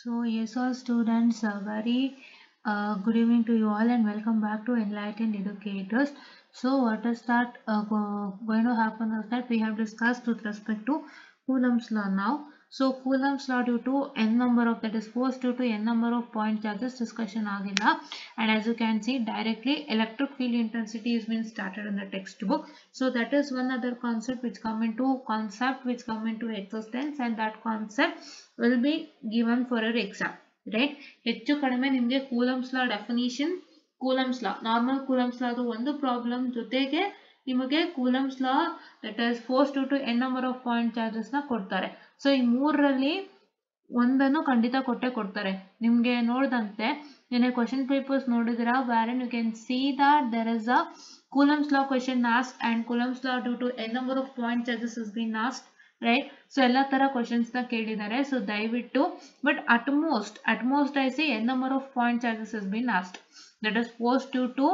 So, yes, all students, a very uh, good evening to you all, and welcome back to Enlightened Educators. So, what is that uh, go- going to happen is that we have discussed with respect to Coulomb's law now. So, Coulomb's law due to n number of that is force due to n number of point charges discussion ಆಗಿಲ್ಲ and as you can see directly electric field intensity has been started in the textbook so that is one other concept which come into concept which come into existence and that concept will be given for your exam right ಹೆಚ್ಚು ಕಡಿಮೆ ನಿಮಗೆ Coulomb's law definition Coulomb's law normal Coulomb's law ಅದು ಒಂದು problem ಜೊತೆಗೆ ನಿಮಗೆ Coulomb's law that is force to to n number of point charges ನ ಕೊಡ್ತಾರೆ so ಈ ಮೂರರಲ್ಲಿ ಒಂದನ್ನು ಖಂಡಿತ ಕೊಟ್ಟೆ ಕೊಡ್ತಾರೆ ನಿಮ್ಗೆ ನೋಡ್ದಂತೆ ನಿನ್ನೆ ಕ್ವಶನ್ ಪೇಪರ್ಸ್ ನೋಡಿದಿರಾ wherein you can see that there is a Coulomb's law question asked and Coulomb's law due to n number of point charges is been asked right so ಎಲ್ಲ ತರ ಕ್ವಶನ್ಸ್ ನ ಕೇಳಿದ್ದಾರೆ ಸೊ ದಯವಿಟ್ಟು but at most at most I see n number of point charges is been asked that is force due to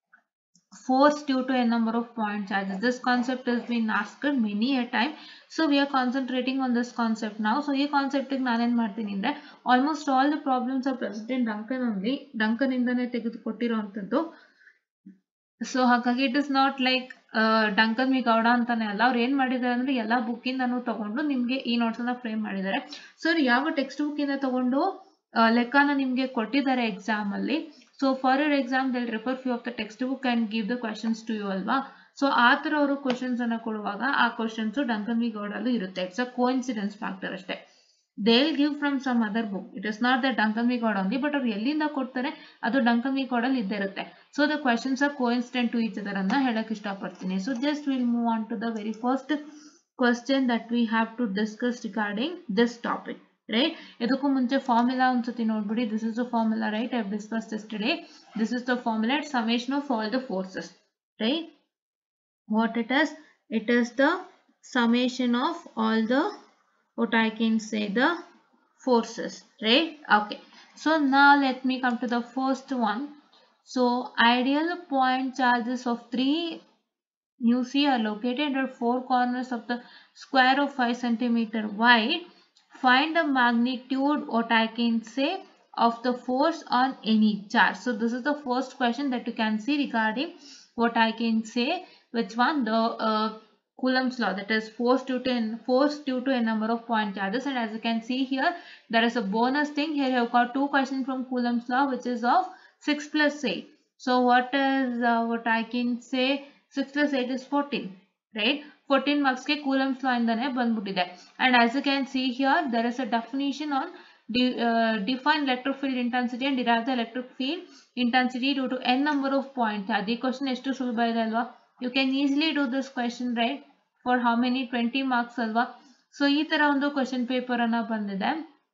force due to a number of point charges. This concept has been asked many a time. So we are concentrating on this concept now. So ಈ concept ನಾನೇನ್ ಮಾಡ್ತೀನಿ ಅಂದ್ರೆ almost all the problems are present in Duncan only Duncan ಇಂದಾನೆ ತೆಗೆದುಕೊಟ್ಟಿರುವಂತದ್ದು so ಹಾಗಾಗಿ it is not like Duncan V Gowda ಅಂತಾನೆ ಅಲ್ಲ ಅವ್ರು ಏನ್ ಮಾಡಿದ್ದಾರೆ ಅಂದ್ರೆ ಎಲ್ಲಾ ಬುಕ್ ಇಂದನೂ ತಗೊಂಡು ನಿಮ್ಗೆ ಈ ನೋಟ್ಸ್ ಅನ್ನ ಫ್ರೇಮ್ ಮಾಡಿದ್ದಾರೆ ಸೊ ಯಾವ ಟೆಕ್ಸ್ಟ್ ಬುಕ್ ಇಂದ ತಗೊಂಡು ಲೆಕ್ಕನ ನಿಮ್ಗೆ ಕೊಟ್ಟಿದ್ದಾರೆ ಎಕ್ಸಾಮ್ ಅಲ್ಲಿ so for your exam they'll refer few of the textbook and give the questions to you ಅಲ್ವಾ ಸೊ ಆ ತರ ಅವರು ಕ್ವಶನ್ಸ್ ಅನ್ನ ಕೊಡುವಾಗ ಆ ಕ್ವಶನ್ಸ್ ಡಂಕನ್ ವಿ ಗೌಡಲ್ಲೂ ಇರುತ್ತೆ ಇಟ್ಸ್ ಅ ಕೋಇನ್ಸಿಡೆನ್ಸ್ ಫ್ಯಾಕ್ಟರ್ ಅಷ್ಟೇ they'll give from some other book it is not the Duncan V Gowda only but ಅವ್ರು ಎಲ್ಲಿಂದ ಕೊಡ್ತಾರೆ ಅದು ಡಂಕನ್ ವಿ ಗಾಡಲ್ಲಿ ಇದ್ದೇ ಇರುತ್ತೆ so the questions are coincident to each other ಅನ್ನ ಹೇಳಕ್ ಇಷ್ಟಪಡ್ತೀನಿ so just will move on to the very first question that we have to discuss regarding this topic right ಇದಕ್ಕೂ ಮುಂಚೆ ಫಾರ್ಮುಲಾ ಒಂದ್ಸತಿ ನೋಡ್ಬಿಡಿ this is the formula right I discuss this today this is the formula summation of all the forces right what it is it is the summation of all the what i can say the forces right okay so now let me come to the first one so ideal point charges of three you see are located at four corners of the square of 5 centimeter wide find the magnitude what i can say of the force on any charge so this is the first question that you can see regarding what i can say which one the uh, coulomb's law that is force due to force due to a number of point charges and as you can see here there is a bonus thing here you have got two questions from coulomb's law which is of 6 plus 8 so what is uh, what i can say 6 plus 8 is 14 right 14 marks ke coulomb's law ಇಂದಾನೆ ಬಂದ್ಬಿಟ್ಟಿದೆ and as you can see here there is a definition on de, uh, define electric field intensity and derive the electric field intensity due to n number of points ಅದೇ question ಎಷ್ಟು ಸುಲಭ ಇದೆ ಅಲ್ವಾ you can easily do this question right for how many twenty marks ಅಲ್ವಾ so ಈ ತರ ಒಂದು question paper ಅನ್ನ ಬಂದಿದೆ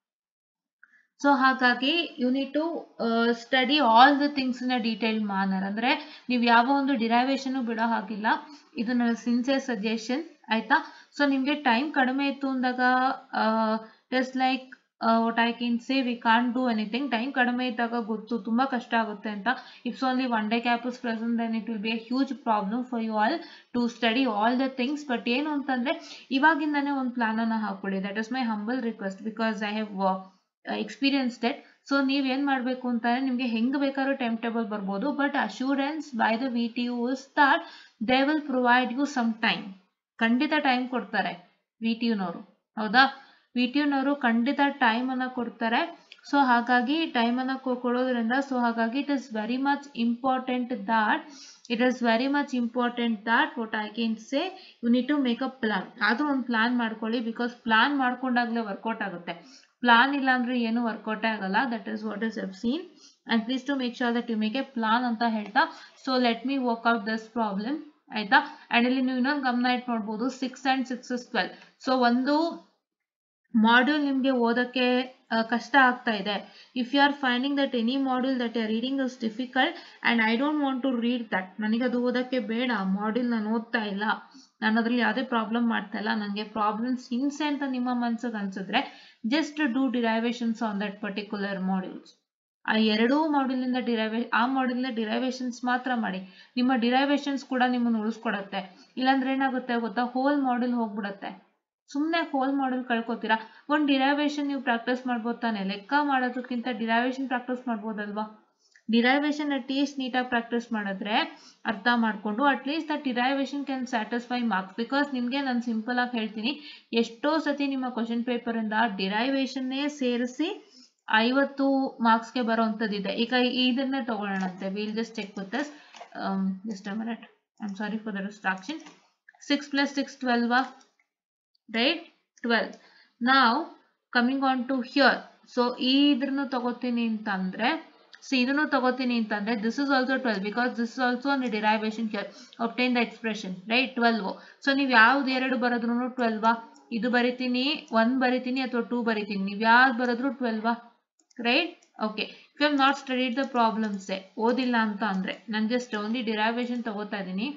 ಸೊ ಹಾಗಾಗಿ you need to study all the things in a detail manner ಅಂದ್ರೆ ನೀವು ಯಾವ ಒಂದು ಡಿರೈವೇಶನ್ ಬಿಡೋ ಹಾಗಿಲ್ಲ ಇದು ನನ್ನ ಸಿನ್ಸಿಯರ್ ಸಜೆಷನ್ ಆಯ್ತಾ ಸೊ ನಿಮ್ಗೆ ಟೈಮ್ ಕಡಿಮೆ ಇತ್ತು ಅಂದಾಗ just like what I can say we can't do anything time ಕಡಿಮೆ ಇದ್ದಾಗ ಗೊತ್ತು ತುಂಬಾ ಕಷ್ಟ ಆಗುತ್ತೆ ಅಂತ if only one day gap is present then it will be a huge problem for you all to study all the things but ಏನು ಅಂತಂದ್ರೆ ಇವಾಗಿಂದಾನೇ ಒಂದು ಪ್ಲಾನ್ ಅನ್ನ ಹಾಕೊಳ್ಳಿ that is my humble request because I have experience that so ನೀವ್ ಏನ್ ಮಾಡ್ಬೇಕು ಅಂತಂದ್ರೆ ನಿಮ್ಗೆ ಹೆಂಗ್ ಬೇಕಾದ್ರೂ ಟೈಮ್ ಟೇಬಲ್ ಬರ್ಬೋದು but assurance by the V T U is that they will provide you some time ಖಂಡಿತ ಟೈಮ್ ಕೊಡ್ತಾರೆ ವಿ ಟಿ ಯುನವರು ಹೌದಾ ವಿ ಟಿ ಯುನವರು ಖಂಡಿತ ಟೈಮ್ ಅನ್ನ ಕೊಡ್ತಾರೆ ಸೊ ಹಾಗಾಗಿ ಟೈಮ್ ಅನ್ನ ಕೊಡೋದ್ರಿಂದ ಸೊ ಹಾಗಾಗಿ it is very much important that it is very much important that what I can say you need to make a plan ಅದು ಒಂದು ಪ್ಲಾನ್ ಮಾಡ್ಕೊಳ್ಳಿ ಬಿಕಾಸ್ ಪ್ಲಾನ್ ಮಾಡ್ಕೊಂಡಾಗ್ಲೇ ವರ್ಕೌಟ್ ಆಗುತ್ತೆ ಪ್ಲಾನ್ ಇಲ್ಲ ಅಂದ್ರೆ ಏನು ವರ್ಕೌಟೇ ಆಗಲ್ಲ that is what is I've seen and please to make sure that you make a plan ಅಂತ ಹೇಳ್ತಾ so let me work out this problem ಆಯ್ತಾ ಅಂಡ್ ಇಲ್ಲಿ ನೀವು ಇನ್ನೊಂದು ಗಮನ ಇಟ್ ನೋಡ್ಬೋದು six and six is twelve so ಒಂದು ಮಾಡ್ಯೂಲ್ ನಿಮ್ಗೆ ಓದಕ್ಕೆ ಕಷ್ಟ ಆಗ್ತಾ ಇದೆ if you are finding that any module that your reading is difficult and I don't want to read that ನನಗೆ ಅದು ಓದಕ್ಕೆ ಬೇಡ ಮಾಡ್ಯೂಲ್ ನಾನು ಓದ್ತಾ ಇಲ್ಲ ನಾನು ಅದ್ರಲ್ಲಿ ಯಾವುದೇ ಪ್ರಾಬ್ಲಮ್ ಮಾಡ್ತಾ ಇಲ್ಲ ನನಗೆ ಪ್ರಾಬ್ಲಮ್ಸ್ ಹಿಂಸೆ ಅಂತ ನಿಮ್ಮ ಮನ್ಸಿಗೆ ಅನ್ಸಿದ್ರೆ just do derivations on that particular modules ಆ ಎರಡೂ ಮಾಡ್ಯೂಲಿಂದ ಡಿರೈವೇ ಆ ಮಾಡ್ಯೂಲಿಂದ ಡಿರೈವೇಶನ್ಸ್ ಮಾತ್ರ ಮಾಡಿ ನಿಮ್ಮ ಡಿರೈವೇಶನ್ಸ್ ಕೂಡ ನಿಮ್ಮನ್ನು ಉಳಿಸ್ಕೊಡತ್ತೆ ಇಲ್ಲಾಂದ್ರೆ ಏನಾಗುತ್ತೆ ಗೊತ್ತಾ ಹೋಲ್ ಮಾಡ್ಯೂಲ್ ಹೋಗ್ಬಿಡತ್ತೆ ಸುಮ್ಮನೆ ಹೋಲ್ ಮಾಡಲ್ ಕಳ್ಕೊತೀರಾ ಒಂದು ಡಿರೈವೇಶನ್ ನೀವು ಪ್ರಾಕ್ಟೀಸ್ ಮಾಡ್ಬೋದು ತಾನೆ ಲೆಕ್ಕ ಮಾಡೋದಕ್ಕಿಂತ ಡಿರೈವೇಶನ್ ಪ್ರಾಕ್ಟೀಸ್ ಮಾಡ್ಬೋದಲ್ವಾ ಡಿರೈವೇಶನ್ ಅಟ್ಲೀಸ್ಟ್ ನೀಟಾಗಿ ಪ್ರಾಕ್ಟೀಸ್ ಮಾಡಿದ್ರೆ ಅರ್ಥ ಮಾಡಿಕೊಂಡು at least that derivation can satisfy marks because ನಿಮಗೆ ನಾನು ಸಿಂಪಲ್ ಆಗಿ ಹೇಳ್ತೀನಿ ಎಷ್ಟೋ ಸತಿ ನಿಮ್ಮ ಕ್ವಶನ್ ಪೇಪರಿಂದ ಡಿರೈವೇಶನ್ನೇ ಸೇರಿಸಿ ಐವತ್ತು ಮಾರ್ಕ್ಸ್ಗೆ ಬರೋವಂಥದ್ದಿದೆ ಈಗ ಇದನ್ನೇ ತಗೊಳ್ಳೋಣಂತೆ will just check with this just a minute I am sorry for the distraction six plus six ಟ್ವೆಲ್ವಾ ರೈಟ್ ಟ್ವೆಲ್ವ್ ನಾವು coming on to here so ಇದ್ರನ್ನು ತಗೋತೀನಿ ಅಂತಂದ್ರೆ ಸೊ ಇದನ್ನು ತಗೋತೀನಿ ಅಂತಂದ್ರೆ this is also twelve because this is also ಒಂದು derivation here obtain the expression right twelve so ನೀವು ಯಾವ್ದು ಎರಡು ಬರೋದ್ರು ಟ್ವೆಲ್ವಾ ಇದು ಬರಿತೀನಿ ಒನ್ ಬರಿತೀನಿ ಅಥವಾ ಟೂ ಬರಿತೀನಿ ನೀವು ಯಾವ್ದು ಬರೋದ್ರು ಟ್ವೆಲ್ವಾ right okay if you not studied the problems ಓದಿಲ್ಲ ಅಂತ ಅಂದ್ರೆ ನಾನು ಜಸ್ಟ್ ಓನ್ಲಿ ಡಿರೈವೇಶನ್ ತಗೋತಾ ಇದ್ದೀನಿ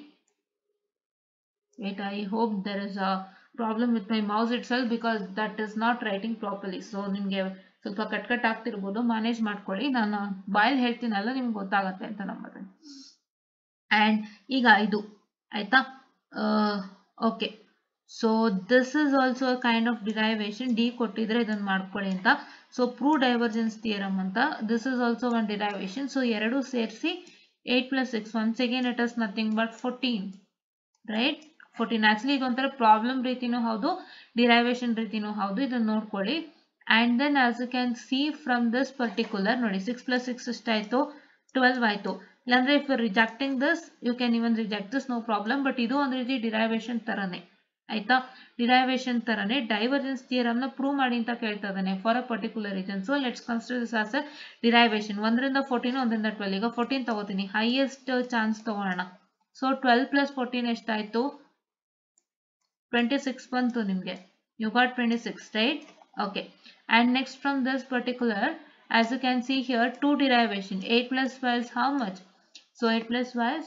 wait I hope there is a problem with my mouse itself because that is not writing properly so ನಿಮಗೆ ಸ್ವಲ್ಪ ಕಟ್ ಕಟ್ ಆಗ್ತಿರ್ಬೋದು ಮ್ಯಾನೇಜ್ ಮಾಡ್ಕೊಳ್ಳಿ ನಾನು ಬಾಯಲ್ಲಿ ಹೇಳ್ತೀನಲ್ಲ ನಿಮ್ಗೆ ಗೊತ್ತಾಗತ್ತೆ ಅಂತ ನಂಬುತ್ತೆ ಆ್ಯಂಡ್ ಈಗ ಇದು ಆಯ್ತಾ okay so this is also kind of derivation D ಕೊಟ್ಟಿದ್ರೆ ಇದನ್ನು ಮಾಡ್ಕೊಳ್ಳಿ ಅಂತ ಸೊ ಪ್ರೂವ್ ಡೈವರ್ಜೆನ್ಸ್ ಥಿಯರಮ್ ಅಂತ this is also one derivation so ಎರಡು ಸೇರಿಸಿ eight plus six once again it is nothing but fourteen right fourteen actually ಇದೊಂಥರ problem ರೀತಿನೂ ಹೌದು ಡಿರೈವೇಶನ್ ರೀತಿನೂ ಹೌದು ಇದನ್ನ ನೋಡ್ಕೊಳ್ಳಿ and then as you can see from this particular ನೋಡಿ ಸಿಕ್ಸ್ ಪ್ಲಸ್ ಸಿಕ್ಸ್ ಎಷ್ಟಾಯಿತು ಟ್ವೆಲ್ವ್ ಆಯಿತು ಇಲ್ಲಾಂದ್ರೆ if rejecting this you can even reject this no problem but ಇದು ಒಂದು ರೀತಿ ಡಿರೈವೇಶನ್ ಥರನೇ ಆಯ್ತಾ ಡಿರೈವೇಶನ್ ಥರನೇ ಡೈವರ್ಜೆನ್ಸ್ ಥಿಯರಮ್ನ ಪ್ರೂವ್ ಮಾಡಿ ಅಂತ ಕೇಳ್ತಾ ಇದ್ದಾನೆ for a particular reason so let's consider this as a derivation ಒಂದರಿಂದ ಫೋರ್ಟೀನ್ ಒಂದರಿಂದ ಟ್ವೆಲ್ ಈಗ ಫೋರ್ಟೀನ್ ತಗೋತೀನಿ ಹೈಯೆಸ್ಟ್ ಚಾನ್ಸ್ ತಗೋಣ ಸೊ ಟ್ವೆಲ್ ಪ್ಲಸ್ ಫೋರ್ಟೀನ್ ಎಷ್ಟಾಯಿತು ಟ್ವೆಂಟಿ ಸಿಕ್ಸ್ ಬಂತು ನಿಮಗೆ you got twenty six right okay and next from this particular as you can see here two derivation 8 plus 5 is how much so 8 plus 5 is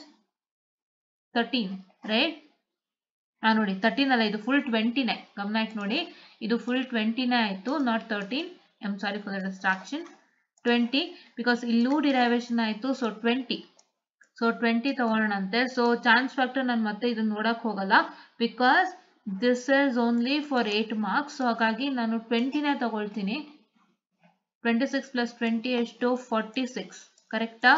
13 right ಆ ನೋಡಿ thirteen ಅಲ್ಲ ಇದು full ಟ್ವೆಂಟಿನೇ ಗಮನ ಇಟ್ಟು ನೋಡಿ ಇದು ಫುಲ್ ಟ್ವೆಂಟಿನೇ ಆಯಿತು not thirteen I am sorry for the distraction twenty because ಇಲ್ಲೂ ಡಿರೈವೇಶನ್ ಆಯಿತು ಸೊ ಟ್ವೆಂಟಿ ಸೊ ಟ್ವೆಂಟಿ ತಗೊಳ್ಳೋಣಂತೆ ಸೊ ಚಾನ್ಸ್ ಫ್ಯಾಕ್ಟರ್ ನಾನು ಮತ್ತೆ ಇದನ್ನ ನೋಡಕ್ ಹೋಗಲ್ಲ because this is only for eight marks so ಹಾಗಾಗಿ ನಾನು ಟ್ವೆಂಟಿನೇ ತಗೊಳ್ತೀನಿ ಟ್ವೆಂಟಿ ಸಿಕ್ಸ್ ಪ್ಲಸ್ ಟ್ವೆಂಟಿ ಎಷ್ಟು ಫಾರ್ಟಿ ಸಿಕ್ಸ್ ಕರೆಕ್ಟಾ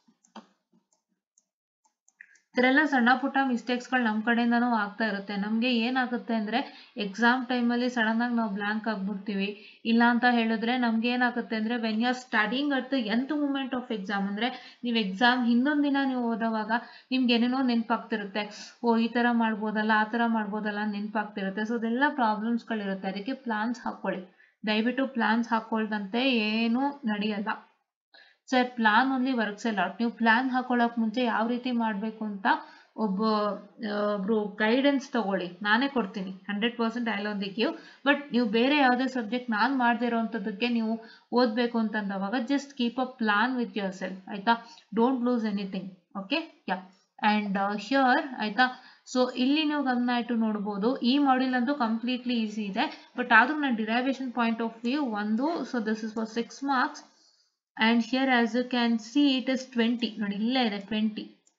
ಇದರೆಲ್ಲ ಸಣ್ಣ ಪುಟ್ಟ ಮಿಸ್ಟೇಕ್ಸ್ಗಳು ನಮ್ಮ ಕಡೆಯಿಂದನೂ ಆಗ್ತಾ ಇರುತ್ತೆ ನಮಗೆ ಏನಾಗುತ್ತೆ ಅಂದರೆ ಎಕ್ಸಾಮ್ ಟೈಮಲ್ಲಿ ಸಡನ್ನಾಗಿ ನಾವು ಬ್ಲ್ಯಾಂಕ್ ಆಗ್ಬಿಡ್ತೀವಿ ಇಲ್ಲ ಅಂತ ಹೇಳಿದ್ರೆ ನಮ್ಗೆ ಏನಾಗುತ್ತೆ ಅಂದರೆ when you are studying at the nth moment of exam ಅಂದರೆ ನೀವು ಎಕ್ಸಾಮ್ ಹಿಂದೊಂದು ದಿನ ನೀವು ಓದೋವಾಗ ನಿಮ್ಗೆ ಏನೇನೋ ನೆನಪಾಗ್ತಿರುತ್ತೆ ಓ ಈ ಥರ ಮಾಡ್ಬೋದಲ್ಲ ಆ ಥರ ಮಾಡ್ಬೋದಲ್ಲ ನೆನಪಾಗ್ತಿರುತ್ತೆ ಸೊ ಅದೆಲ್ಲ ಪ್ರಾಬ್ಲಮ್ಸ್ಗಳಿರುತ್ತೆ ಅದಕ್ಕೆ ಪ್ಲಾನ್ಸ್ ಹಾಕ್ಕೊಳ್ಳಿ ದಯವಿಟ್ಟು ಪ್ಲಾನ್ಸ್ ಹಾಕ್ಕೊಳ್ದಂತೆ ಏನೂ ನಡೆಯಲ್ಲ ಸರ್ ಪ್ಲಾನ್ ಓನ್ಲಿ ವರ್ಕ್ಸ್ ಎಲ್ಲ ನೀವು ಪ್ಲಾನ್ ಹಾಕೊಳ್ಳೋಕೆ ಮುಂಚೆ ಯಾವ ರೀತಿ ಮಾಡಬೇಕು ಅಂತ ಒಬ್ಬ ಒಬ್ರು ಗೈಡೆನ್ಸ್ ತಗೊಳ್ಳಿ ನಾನೇ ಕೊಡ್ತೀನಿ hundred percent I alone the give but ನೀವು ಬೇರೆ ಯಾವುದೇ ಸಬ್ಜೆಕ್ಟ್ ನಾನು ಮಾಡದೇ ಇರೋವಂಥದ್ದಕ್ಕೆ ನೀವು ಓದಬೇಕು ಅಂತಂದವಾಗ just keep a plan with yourself ಆಯ್ತಾ don't lose anything okay yeah and here ಆಯ್ತಾ ಸೊ ಇಲ್ಲಿ ನೀವು ಗಮನ ಇಟ್ಟು ನೋಡ್ಬೋದು ಈ ಮಾಡ್ಯೂಲ್ ಅಂತೂ ಕಂಪ್ಲೀಟ್ಲಿ ಈಸಿ ಇದೆ ಬಟ್ ಆದ್ರೂ ನಾನು ಡಿರೈವೇಶನ್ ಪಾಯಿಂಟ್ ಆಫ್ ವ್ಯೂ ಒಂದು so this is for six marks and here as you can see it is 20 ನೋಡಿ ಇಲ್ಲೇ ಇದೆ 20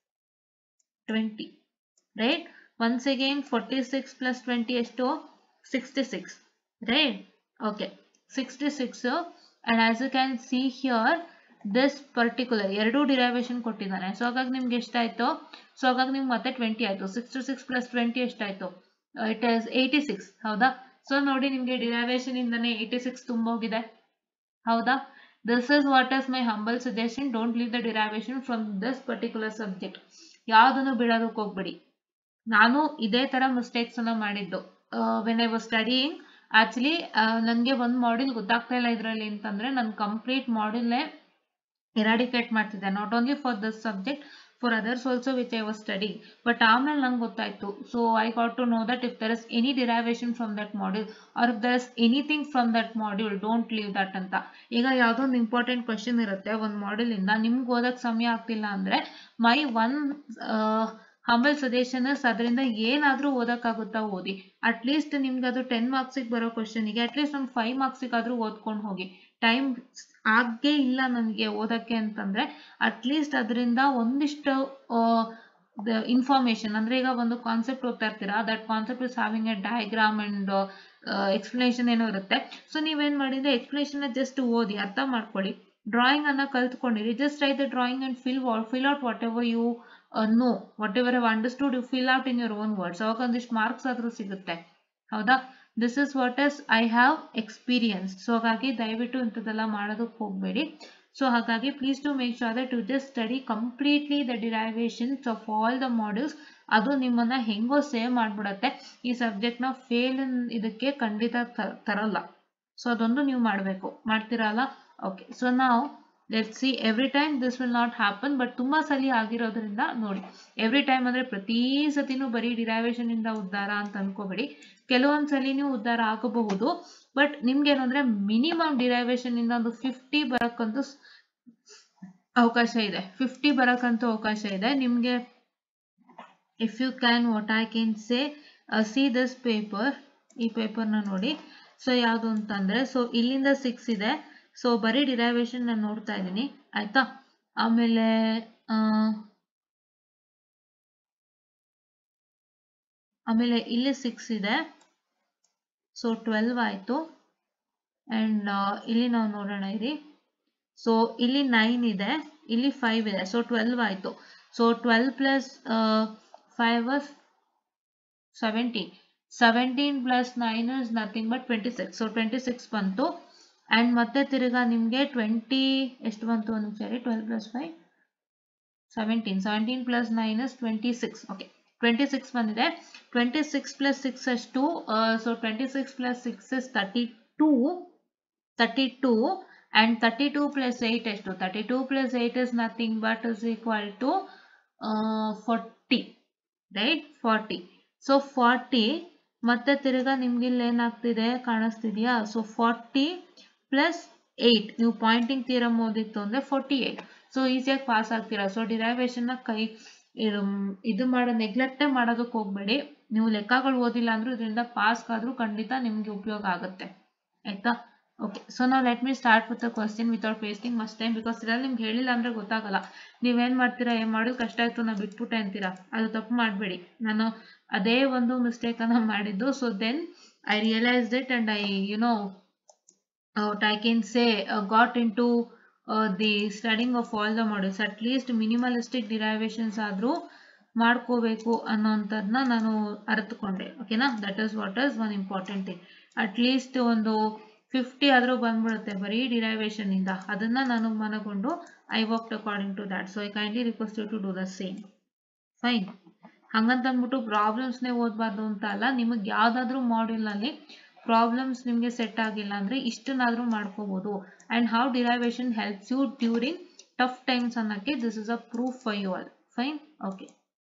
20 right once again 46 plus 20 ಎಷ್ಟು 66 right okay 66 and as you can see here this particular ಎರಡು derivation ಕೊಟ್ಟಿದ್ದಾನೆ so ಹಾಗಾಗಿ ನಿಮ್ಗೆ ಎಷ್ಟಾಯ್ತು ಸೊ ಹಾಗಾಗಿ ನಿಮ್ಗೆ ಮತ್ತೆ ಟ್ವೆಂಟಿ ಆಯ್ತು ಸಿಕ್ಸ್ಟಿ ಸಿಕ್ಸ್ ಪ್ಲಸ್ ಟ್ವೆಂಟಿ ಎಷ್ಟಾಯ್ತು ಇಟ್ ಇಸ್ ಏಯ್ಟಿ ಸಿಕ್ಸ್ ಹೌದಾ ಸೊ ನೋಡಿ ನಿಮ್ಗೆ ಡಿರೈವೇಶನ್ ಇಂದಾನೆ ಏಯ್ಟಿ ಸಿಕ್ಸ್ ತುಂಬೋಗಿದೆ ಹೌದಾ this is what is my humble suggestion don't leave the derivation from this particular subject ಯಾವುದನ್ನು ಬಿಡೋದಕ್ಕೆ ಹೋಗ್ಬಿಡಿ ನಾನು ಇದೇ ತರ ಮಿಸ್ಟೇಕ್ಸ್ ಅನ್ನ ಮಾಡಿದ್ದು when I was studying actually ನನಗೆ ಒಂದು ಮಾಡ್ಯೂಲ್ ಗೊತ್ತಾಗ್ತಾ ಇಲ್ಲ ಇದರಲ್ಲಿ ಅಂತಂದ್ರೆ ನಾನು ಕಂಪ್ಲೀಟ್ ಮಾಡ್ಯೂಲ್ನೇ ಇರಾಡಿಕೇಟ್ ಮಾಡ್ತಿದ್ದೆ not only for this subject for others also which I was study but ಆಮೇಲೆ ನಂಗೆ ಗೊತ್ತಾಯ್ತು so I got to know that if there is any derivation from that module or if there is anything from that module don't leave that ಅಂತ ಈಗ ಯಾವುದೋ ಒಂದು important question ಇರುತ್ತೆ ಒಂದು ಮಾಡ್ಯೂಲಿಂದ ನಿಮ್ಗೆ ಓದಕ್ಕೆ ಸಮಯ ಆಗ್ತಿಲ್ಲ ಅಂದರೆ ಮೈ ಒನ್ ಹಂಬಲ್ ಸಜೆಷನ್ ಅದರಿಂದ ಏನಾದರೂ ಓದೋಕ್ಕಾಗುತ್ತಾ ಓದಿ ಅಟ್ಲೀಸ್ಟ್ ನಿಮ್ಗೆ ಅದು ಟೆನ್ ಮಾರ್ಕ್ಸಿಗೆ ಬರೋ ಕ್ವಶನಿಗೆ ಅಟ್ಲೀಸ್ಟ್ ಒಂದು ಫೈವ್ ಮಾರ್ಕ್ಸಿಗಾದರೂ ಓದ್ಕೊಂಡು ಹೋಗಿ ಟೈಮ್ ಆಗೇ ಇಲ್ಲ ನನಗೆ ಓದೋಕ್ಕೆ ಅಂತಂದರೆ ಅಟ್ಲೀಸ್ಟ್ ಅದರಿಂದ ಒಂದಿಷ್ಟು ದ ಇನ್ಫಾರ್ಮೇಶನ್ ಅಂದ್ರೆ ಈಗ ಒಂದು ಕಾನ್ಸೆಪ್ಟ್ ಓದ್ತಾ ಇರ್ತೀರಾ that concept is having a diagram and explanation ಏನೋ ಇರುತ್ತೆ ಸೊ ನೀವೇನ್ ಮಾಡಿದ್ರೆ ಎಕ್ಸ್ಪ್ಲನೇಷನ್ ಜಸ್ಟ್ ಓದಿ ಅರ್ಥ ಮಾಡ್ಕೊಳ್ಳಿ ಡ್ರಾಯಿಂಗ್ ಅನ್ನ ಕಲ್ತ್ಕೊಂಡಿರಿ just write the drawing and fill fill out whatever you know whatever have understood you fill out in your own words ಅವಾಗ ಒಂದಿಷ್ಟು ಮಾರ್ಕ್ಸ್ ಆದ್ರೂ ಸಿಗುತ್ತೆ ಹೌದಾ this is what as I have experience so ಹಾಗಾಗಿ ದಯವಿಟ್ಟು ಇಂಥದ್ದೆಲ್ಲ ಮಾಡೋದಕ್ಕೆ ಹೋಗಬೇಡಿ ಸೊ ಹಾಗಾಗಿ please to make sure that you just study completely the derivations of all the modules ಅದು ನಿಮ್ಮನ್ನ ಹೆಂಗೋ ಸೇವ್ ಮಾಡ್ಬಿಡತ್ತೆ ಈ ಸಬ್ಜೆಕ್ಟ್ನ ಫೇಲ್ ಇದಕ್ಕೆ ಖಂಡಿತ ತರಲ್ಲ ಸೊ ಅದೊಂದು ನೀವು ಮಾಡಬೇಕು ಮಾಡ್ತೀರಲ್ಲ ಓಕೆ ಸೊ ನಾವು let see every time this will not happen but ತುಂಬಾ ಸಲ ಆಗಿರೋದ್ರಿಂದ ನೋಡಿ ಎವ್ರಿ ಟೈಮ್ ಅಂದ್ರೆ ಪ್ರತಿ ಸತಿನೂ ಬರೀ ಡಿರೈವೇಶನ್ ಇಂದ ಉದ್ಧಾರ ಅಂತ ಅನ್ಕೋಬೇಡಿ ಕೆಲವೊಂದ್ ಸಲ ನೀವು ಉದ್ಧಾರ ಆಗಬಹುದು ಬಟ್ ನಿಮ್ಗೆ ಏನಂದ್ರೆ ಮಿನಿಮಮ್ ಡಿರೈವೇಶನ್ ಇಂದ ಒಂದು ಫಿಫ್ಟಿ ಬರಕ್ಕಂತೂ ಅವಕಾಶ ಇದೆ ಫಿಫ್ಟಿ ಬರಕ್ಕಂತೂ ಅವಕಾಶ ಇದೆ ನಿಮ್ಗೆ if you can what I can say see this paper ಈ ಪೇಪರ್ನ ನೋಡಿ ಸೊ ಯಾವುದು ಅಂತಂದ್ರೆ ಸೊ ಇಲ್ಲಿಂದ ಸಿಕ್ಸ್ ಇದೆ ಸೊ ಬರೀ ಡಿರೈವೇಶನ್ ನಾನು ನೋಡ್ತಾ ಇದ್ದೀನಿ ಆಯ್ತಾ ಆಮೇಲೆ ಆಮೇಲೆ ಇಲ್ಲಿ ಸಿಕ್ಸ್ ಇದೆ ಸೊ ಟ್ವೆಲ್ವ್ ಆಯ್ತು ಅಂಡ್ ಇಲ್ಲಿ ನಾವು ನೋಡೋಣ ಇರಿ ಸೊ ಇಲ್ಲಿ ನೈನ್ ಇದೆ ಇಲ್ಲಿ ಫೈವ್ ಇದೆ ಸೊ ಟ್ವೆಲ್ವ್ ಆಯ್ತು so twelve plus five seventeen seventeen plus nine is nothing but twenty six so twenty six ಬಂತು ಅಂಡ್ ಮತ್ತೆ ತಿರ್ಗಾ ನಿಮಗೆ ಟ್ವೆಂಟಿ ಎಷ್ಟು ಬಂತು ಒಂದು ನಿಮಿಷ ರೀ twelve plus five seventeen seventeen plus nine is twenty six okay twenty six ಬಂದಿದೆ ಟ್ವೆಂಟಿ ಸಿಕ್ಸ್ ಪ್ಲಸ್ ಸಿಕ್ಸ್ ಅಷ್ಟು so twenty six plus six is thirty two thirty two and thirty two plus eight ಎಷ್ಟು thirty two plus eight is nothing but is equal to forty right forty so forty ಮತ್ತೆ ತಿರ್ಗಾ ನಿಮ್ಗೆ ಇಲ್ಲಿ ಏನಾಗ್ತಿದೆ ಕಾಣಿಸ್ತಿದ್ಯಾ so forty plus eight ನೀವು pointing theorem ಓದಿತ್ತು ಅಂದ್ರೆ ಫೋರ್ಟಿ ಏಟ್ ಸೊ ಈಸಿಯಾಗಿ ಪಾಸ್ ಆಗ್ತೀರಾ ಸೊ ಡಿರೈವೇಶನ್ ಕೈ ಇದು ಮಾಡೋ ನೆಗ್ಲೆಕ್ಟೇ ಮಾಡೋದಕ್ಕೆ ಹೋಗ್ಬೇಡಿ ನೀವು ಲೆಕ್ಕಗಳು ಓದಿಲ್ಲ ಅಂದ್ರೂ ಇದರಿಂದ ಪಾಸ್ ಆದ್ರೂ ಖಂಡಿತ ನಿಮ್ಗೆ ಉಪಯೋಗ ಆಗುತ್ತೆ ಆಯ್ತಾ ಓಕೆ ಸೊ ನಾವು let me start with a question without wasting must time because ಇದ್ರಲ್ಲಿ ನಿಮ್ಗೆ ಹೇಳಿಲ್ಲ ಅಂದ್ರೆ ಗೊತ್ತಾಗಲ್ಲ ನೀವೇನ್ ಮಾಡ್ತೀರಾ ಏನ್ ಮಾಡೋದು ಕಷ್ಟ ಆಯ್ತು ನಾ ಬಿಟ್ಬಿಟ್ಟೆ ಅಂತೀರಾ ಅದು ತಪ್ಪು ಮಾಡಬೇಡಿ ನಾನು ಅದೇ ಒಂದು ಮಿಸ್ಟೇಕ್ ಅನ್ನ ಮಾಡಿದ್ದು so then I realised it and I you know what I can say uh, got into uh, the studying of all the modules at least minimalistic derivations ಆದ್ರೂ ಮಾಡ್ಕೋಬೇಕು ಅನ್ನೋಂಥದ್ದನ್ನ ನಾನು ಅರ್ಥಕೊಂಡೆ ಓಕೆನಾ that is what is one important thing at least ಒಂದು fifty ಆದ್ರೂ ಬಂದ್ಬಿಡುತ್ತೆ ಬರೀ derivation ಇಂದ ಅದನ್ನ ನಾನು ಮನಗೊಂಡು I work according to that so I kindly request you to do the same fine ಹಂಗಂತ ಅಂದ್ಬಿಟ್ಟು ಪ್ರಾಬ್ಲಮ್ಸ್ನೇ ಓದಬಾರ್ದು ಅಂತ ಅಲ್ಲ ನಿಮಗೆ ಯಾವ್ದಾದ್ರು ಮಾಡ್ಯೂಲ್ ನಲ್ಲಿ ಪ್ರಾಬ್ಲಮ್ಸ್ ನಿಮಗೆ ಸೆಟ್ ಆಗಿಲ್ಲ ಅಂದ್ರೆ ಇಷ್ಟನ್ನಾದ್ರೂ ಮಾಡ್ಕೋಬಹುದು and how derivation helps you during tough times ಅನ್ನಕ್ಕೆ this is a proof for you all fine okay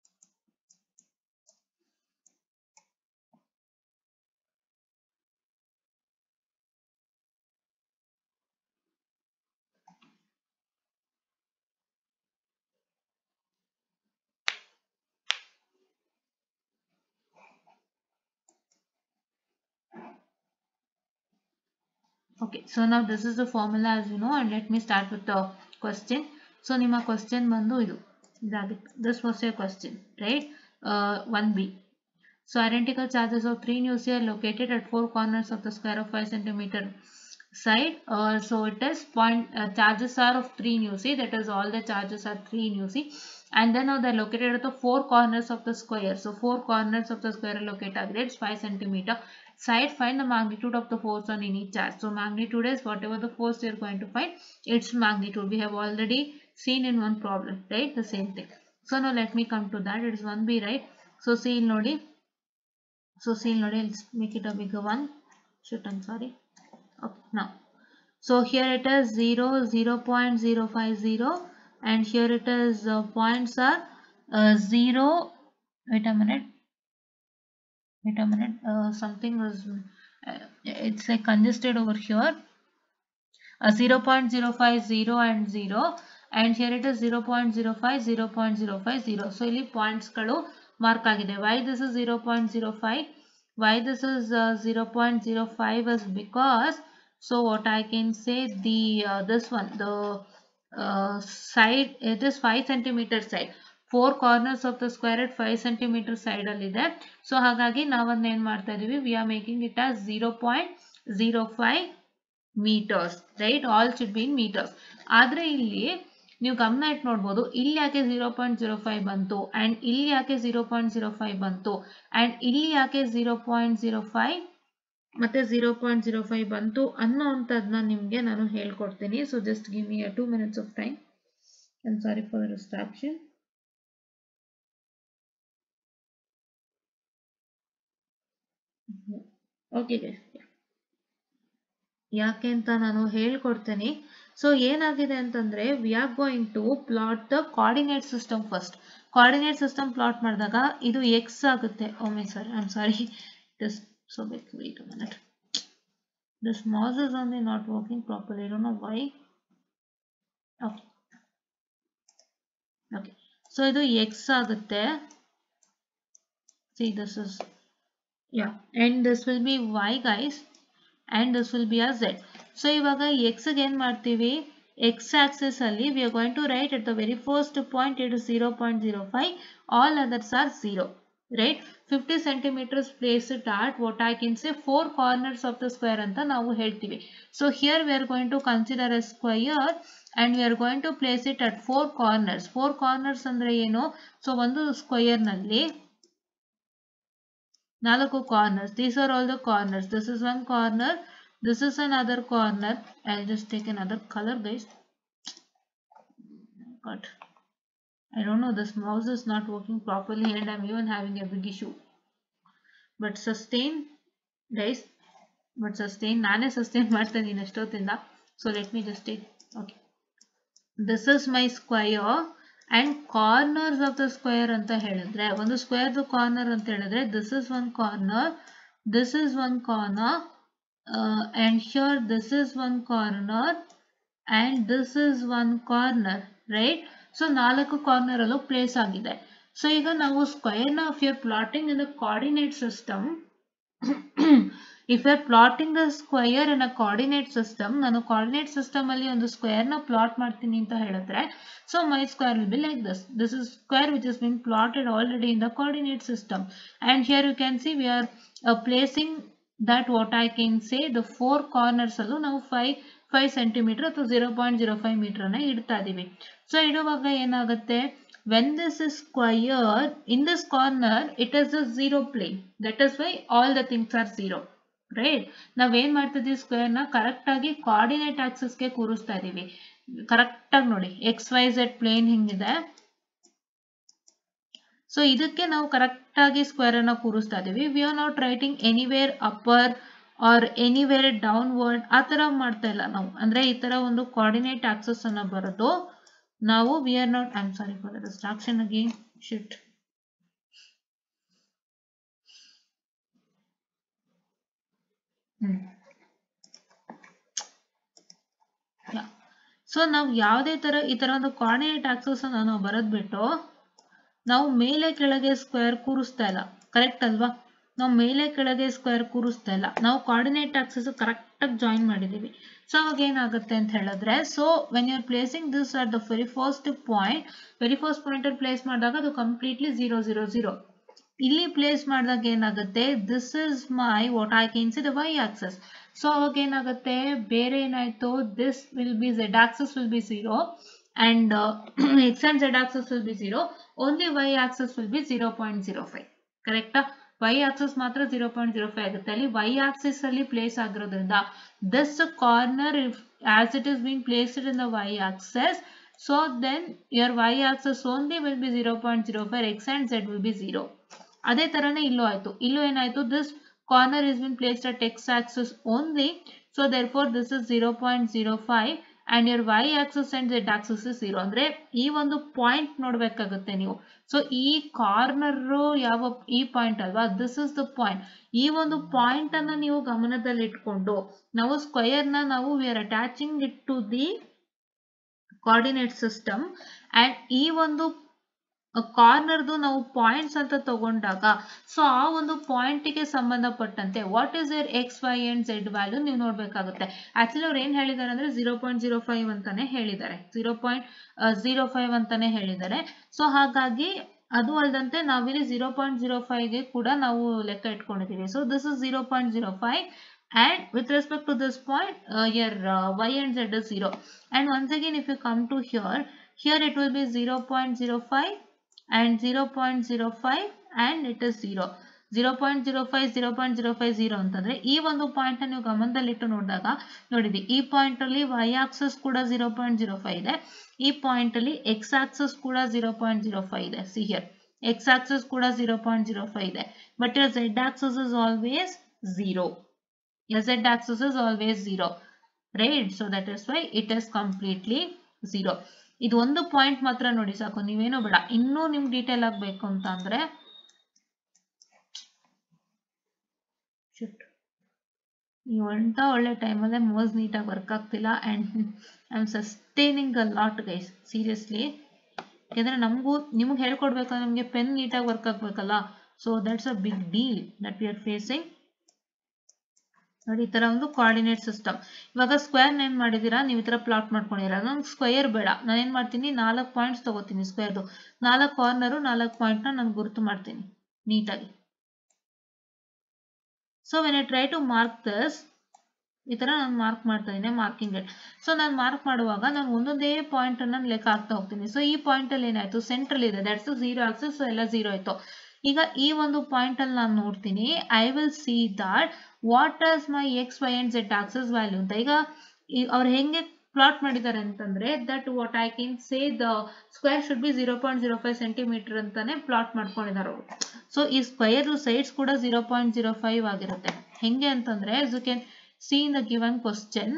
Okay, so now this is the formula as you know and let me start with the question. So ನಿಮ್ಮ question ಬಂದು ಇದು ಇದಾಗಿತ್ತು this was your question right uh, 1b so identical charges of 3 nuclei are located at four corners of the square of 5 centimeter side uh, so it is point uh, charges are of 3 nuclei that is all the charges are 3 nuclei and then now they're located at the four corners of the square so four corners of the square are located at it's 5 centimeter side find the magnitude of the force on any charge so magnitude is whatever the force you're going to find its magnitude we have already seen in one problem right the same thing so now let me come to that it is 1b right so see nodi so see nodi let's make it a bigger one shoot i'm sorry okay now so here it is 0 0 0.050 and here it is uh, points are uh, 0 wait a minute wait a minute uh, something was uh, it's like congested over here uh, 0.050 and 0 and here it is 0.05 0.050 so ಇಲ್ಲಿ points ಗಳು mark ಆಗಿದೆ why this is 0.05 why this is uh, 0.05 is because so what i can say the uh, this one the uh, side it is 5 centimeter side four corners of the square at five centimetre side ಅಲ್ಲಿ ಇದೆ so ಹಾಗಾಗಿ ನಾವನ್ನ ಏನ್ ಮಾಡ್ತಾ ಇದೀವಿ we are making it as zero point zero five metres right all should be in metres ಆದ್ರೆ ಇಲ್ಲಿ ನೀವು ಗಮನ ಇಟ್ಟು ನೋಡ್ಬೋದು ಇಲ್ಲಿ ಯಾಕೆ ಝೀರೋ ಪಾಯಿಂಟ್ ಜೀರೋ ಫೈವ್ ಬಂತು ಅಂಡ್ ಇಲ್ಲಿ ಯಾಕೆ ಝೀರೋ ಪಾಯಿಂಟ್ ಜೀರೋ ಫೈವ್ ಬಂತು ಅಂಡ್ ಇಲ್ಲಿ ಯಾಕೆ ಝೀರೋ ಪಾಯಿಂಟ್ ಜೀರೋ ಫೈವ್ ಮತ್ತೆ ಝೀರೋ ಪಾಯಿಂಟ್ ಜೀರೋ ಫೈವ್ ಬಂತು ಅನ್ನೋ ಅಂಥದ್ದನ್ನ ನಿಮಗೆ ನಾನು ಹೇಳ್ಕೊಡ್ತೀನಿ so just give me a two minutes of time I'm sorry for the distraction okay ಯಾಕೆ ಅಂತ ನಾನು ಹೇಳ್ಕೊಡ್ತೇನೆ ಸೊ ಏನಾಗಿದೆ ಅಂತಂದ್ರೆ we are going to plot the coordinate system first coordinate system plot ಮಾಡಿದಾಗ ಇದು ಎಕ್ಸ್ ಆಗುತ್ತೆ ಓಮೆ sir I am sorry this so ಬೇಕು wait a minute this mouse is only not working properly don't know why okay okay so ಇದು X ಆಗುತ್ತೆ see this is yeah and this will be Y guys and this will be a z. So ಇವಾಗ x ಗೆ ಏನ್ ಮಾಡ್ತೀವಿ x axis ಅಲ್ಲಿ we are going to write at the very first point it is 0.05 all others are 0 right 50 centimeters placed at what I can say four corners of the square ಅಂತ ನಾವು ಹೇಳ್ತೀವಿ so here we are going to consider a square and we are going to place it at four corners four corners ಅಂದ್ರೆ ಏನು so ಒಂದು square ನಲ್ಲಿ ನಾಲ್ಕು corners these are all the corners this is one corner this is another corner i'll just take another color guys but i don't know this mouse is not working properly and i'm even having a big issue but sustain guys but sustain ನಾನೇ sustain ಮಾಡ್ತಾ ಇದ್ದೀನಿ ಅಷ್ಟೊತ್ತಿಂದ so let me just take okay this is my square and corners of the square ಅಂತ ಹೇಳಿದ್ರೆ ಒಂದು square corner ಅಂತ ಹೇಳಿದ್ರೆ this is one corner this is one corner and here this is one corner and this is one corner right so ನಾಲ್ಕು corner ಅಲ್ಲೂ place ಆಗಿದೆ so ಈಗ ನಾವು ಸ್ಕ್ವೇರ್ ನ if your plotting in the coordinate system if you are plotting the square in a coordinate system ನಾನು coordinate system ಅಲ್ಲಿ ಒಂದು square ನ ಪ್ಲಾಟ್ ಮಾಡ್ತೀನಿ ಅಂತ ಹೇಳಿದ್ರೆ so my square will be like this this is square which is been plotted already in the coordinate system and here you can see we are placing that what I can say the four corners ಅಲ್ಲೂ ನಾವು five five centimetre ಅಥವಾ zero point zero five metre ನ ಇಡ್ತಾ ಇದೀವಿ so ಇಡುವಾಗ ಏನಾಗುತ್ತೆ when this is square in this corner it is a zero plane that is why all the things are zero right ನಾವೇನ್ ಮಾಡ್ತಿದೀವಿ ಸ್ಕ್ವೇರ್ ನ correct ಆಗಿ ಕೋಆರ್ಡಿನೇಟ್ ಆಕ್ಸಿಸ್ ಗೆ ಕೂರಿಸ್ತಾ ಇದೀವಿ ಕರೆಕ್ಟ್ ಆಗಿ ನೋಡಿ ಎಕ್ಸ್ ವೈ ಝೆಡ್ ಪ್ಲೇನ್ ಹಿಂಗಿದೆ ಸೊ ಇದಕ್ಕೆ ನಾವು ಕರೆಕ್ಟ್ ಆಗಿ ಸ್ಕ್ವೇರ್ ಅನ್ನ ಕೂರಿಸ್ತಾ ಇದೀವಿ we are not writing anywhere upper or anywhere downward ಆ ತರ ಮಾಡ್ತಾ ಇಲ್ಲ ನಾವು ಅಂದ್ರೆ ಈ ತರ ಒಂದು ಕೋಆರ್ಡಿನೇಟ್ ಆಕ್ಸಸ್ ಅನ್ನ ಬರೋದು ನಾವು we are not I am sorry for the distraction again shit so ನಾವು ಯಾವುದೇ ತರ ಈ ತರ ಒಂದು ಕೋಆರ್ಡಿನೇಟ್ ಆಕ್ಸಸ್ ಅನ್ನ ನಾವು ಬರದ್ ಬಿಟ್ಟು ನಾವು ಮೇಲೆ ಕೆಳಗೆ ಸ್ಕ್ವೇರ್ ಕೂರಿಸ್ತಾ ಇಲ್ಲ ಕರೆಕ್ಟ್ ಅಲ್ವಾ ನಾವು ಮೇಲೆ ಕೆಳಗೆ ಸ್ಕ್ವೇರ್ ಕೂರಿಸ್ತಾ ಇಲ್ಲ ನಾವು ಕೋಆರ್ಡಿನೇಟ್ ಆಕ್ಸಸ್ ಕರೆಕ್ಟ್ ಆಗಿ ಜಾಯಿನ್ ಮಾಡಿದೀವಿ ಸೊ ಅವಾಗ ಏನಾಗುತ್ತೆ ಅಂತ ಹೇಳಿದ್ರೆ so when you are placing this at the very first point very first point ಅಲ್ಲಿ ಪ್ಲೇಸ್ ಮಾಡಿದಾಗ ಅದು ಕಂಪ್ಲೀಟ್ಲಿ ಜೀರೋ ಜೀರೋ ಜೀರೋ ಇಲ್ಲಿ ಪ್ಲೇಸ್ ಮಾಡಿದಾಗ ಏನಾಗುತ್ತೆ this is my what I can see the Y axis so ಅವಾಗ ಏನಾಗುತ್ತೆ ಬೇರೆ ಏನಾಯ್ತು this will be Z axis will be zero and X and Z axis will be zero only Y axis will be zero point zero five ಕರೆಕ್ಟಾ Y axis ಮಾತ್ರ zero point zero five ಆಗುತ್ತೆ ಅಲ್ಲಿ Y axis ಅಲ್ಲಿ place ಆಗಿರೋದ್ರಿಂದ this corner as it is being placed in the Y axis so then your Y axis only will be zero point zero five X and Z will be zero ಅದೇ ತರನೇ ಇಲ್ಲೂ ಆಯ್ತು ಇಲ್ಲೂ ಏನಾಯ್ತು this corner is been placed at X axis only so there four this is zero point zero five and your Y axis and Z axis is zero ಅಂದ್ರೆ ಈ ಒಂದು point ನೋಡ್ಬೇಕಾಗುತ್ತೆ ನೀವು ಸೊ ಈ ಕಾರ್ನರ್ ಯಾವ ಈ ಪಾಯಿಂಟ್ ಅಲ್ವಾ this is the point ಈ ಒಂದು ಪಾಯಿಂಟ್ ಅನ್ನ ನೀವು ಗಮನದಲ್ಲಿ ಇಟ್ಕೊಂಡು ನಾವು ಸ್ಕ್ವಯರ್ ನ ನಾವು we are attaching it to the coordinate system and ಈ ಒಂದು ಕಾರ್ನರ್ದು ನಾವು ಪಾಯಿಂಟ್ಸ್ ಅಂತ ತಗೊಂಡಾಗ ಸೊ ಆ ಒಂದು ಪಾಯಿಂಟಿಗೆ ಸಂಬಂಧಪಟ್ಟಂತೆ what is your X Y and Z value ನೀವು ನೋಡ್ಬೇಕಾಗುತ್ತೆ ಆಕ್ಚುಲಿ ಅವ್ರು ಏನ್ ಹೇಳಿದ್ದಾರೆ ಅಂದ್ರೆ ಜೀರೋ ಪಾಯಿಂಟ್ ಜೀರೋ ಫೈವ್ ಅಂತಾನೆ ಹೇಳಿದ್ದಾರೆ ಜೀರೋ ಪಾಯಿಂಟ್ ಜೀರೋ ಫೈವ್ ಅಂತಾನೆ ಹೇಳಿದ್ದಾರೆ ಸೊ ಹಾಗಾಗಿ ಅದು ಅಲ್ಲದಂತೆ ನಾವಿಲ್ಲಿ ಜೀರೋ ಪಾಯಿಂಟ್ ಜೀರೋ ಫೈವ್ಗೆ ಕೂಡ ನಾವು ಲೆಕ್ಕ ಇಟ್ಕೊಂಡಿದ್ದೀವಿ so this is zero point zero five and with respect to this point uh, your uh, y and z is 0 and once again if you come to here here it will be 0.05 and 0.05 and it is 0 0.05 0.050 ಅಂತಂದ್ರೆ ಈ ಒಂದು point ನೀವು ಗಮನದಲ್ಲಿಟ್ಟು ನೋಡಿದಾಗ ನೋಡಿದಿ ಈ point ಅಲ್ಲಿ y access ಕೂಡ 0.05 ಇದೆ ಈ ಪಾಯಿಂಟ್ ಅಲ್ಲಿ x ಆಕ್ಸಸ್ ಕೂಡ 0.05 ಇದೆ ಸಿ ಹಿಯರ್ x ಆಕ್ಸಸ್ ಕೂಡ 0.05 ಇದೆ but your z axis is always 0 your z axis is always 0 right so that is why it is completely 0 ಇದು ಒಂದು ಪಾಯಿಂಟ್ ಮಾತ್ರ ನೋಡಿ ಸಾಕು ನೀವೇನು ಬೇಡ ಇನ್ನೂ ನಿಮ್ ಡೀಟೇಲ್ ಆಗ್ಬೇಕು ಅಂತ ಅಂದ್ರೆ ನೀವು ಅಂತ ಒಳ್ಳೆ ಟೈಮಲ್ಲೇ ಮೋಸ್ ನೀಟಾಗಿ ವರ್ಕ್ ಆಗ್ತಿಲ್ಲ and I am sustaining a lot guys seriously ಯಾಕಂದ್ರೆ ನಮಗೂ ನಿಮ್ಗೆ ಹೇಳ್ಕೊಡ್ಬೇಕಂದ್ರೆ ನಿಮಗೆ ಪೆನ್ ನೀಟಾಗಿ ವರ್ಕ್ ಆಗ್ಬೇಕಲ್ಲ so that's a big deal that we are facing ನೋಡಿ ಈ ತರ ಒಂದು ಕೋಆರ್ಡಿನೇಟ್ ಸಿಸ್ಟಮ್ ಇವಾಗ ಸ್ಕ್ವೇರ್ ಏನ್ ಮಾಡಿದೀರಾ ನೀವು ಈ ತರ ಪ್ಲಾಟ್ ಮಾಡ್ಕೊಂಡಿರ ನಂಗೆ ಸ್ಕ್ವೇರ್ ಬೇಡ ನಾನು ಏನ್ ಮಾಡ್ತೀನಿ ನಾಲ್ಕು ಪಾಯಿಂಟ್ಸ್ ತಗೋತೀನಿ ಸ್ಕ್ವೇರ್ದು ನಾಲ್ಕು ಕಾರ್ನರು ನಾಲ್ಕು ಪಾಯಿಂಟ್ ನ ನಾನು ಗುರುತು ಮಾಡ್ತೀನಿ ನೀಟಾಗಿ so when I try to mark this ಈ ತರ ನಾನು ಮಾರ್ಕ್ ಮಾಡ್ತಾ ಇದ್ದೀನಿ ಮಾರ್ಕಿಂಗ್ ಇಟ್ ಸೊ ನಾನು ಮಾರ್ಕ್ ಮಾಡುವಾಗ ನಾನು ಒಂದೊಂದೇ ಪಾಯಿಂಟ್ ಅನ್ನ ಲೆಕ್ಕ ಹಾಕ್ತಾ ಹೋಗ್ತೀನಿ ಸೊ ಈ ಪಾಯಿಂಟ್ ಅಲ್ಲಿ ಏನಾಯ್ತು ಸೆಂಟ್ರಲ್ ಇದೆ ದಟ್ಸ್ ಝೀರೋ ಆಕ್ಸಸ್ ಎಲ್ಲ ಝೀರೋ ಆಯ್ತು ಈಗ ಈ ಒಂದು ಪಾಯಿಂಟ್ ಅಲ್ಲಿ ನಾನು ನೋಡ್ತೀನಿ I will see that what as my X Y and Z axis value ಅಂತ ಈಗ ಅವ್ರು ಹೆಂಗೆ ಪ್ಲಾಟ್ ಮಾಡಿದ್ದಾರೆ ಅಂತಂದ್ರೆ that what I can say the square should be zero point zero five centimetre ಅಂತಾನೆ ಪ್ಲಾಟ್ ಮಾಡ್ಕೊಂಡಿದ್ದಾರೆ ಅವರು ಸೊ ಈ ಸ್ಕ್ವೇರ್ ಸೈಡ್ಸ್ ಕೂಡ ಜೀರೋ ಪಾಯಿಂಟ್ ಜೀರೋ ಫೈವ್ ಆಗಿರುತ್ತೆ ಹೆಂಗೆ ಅಂತಂದ್ರೆ you can C in the given question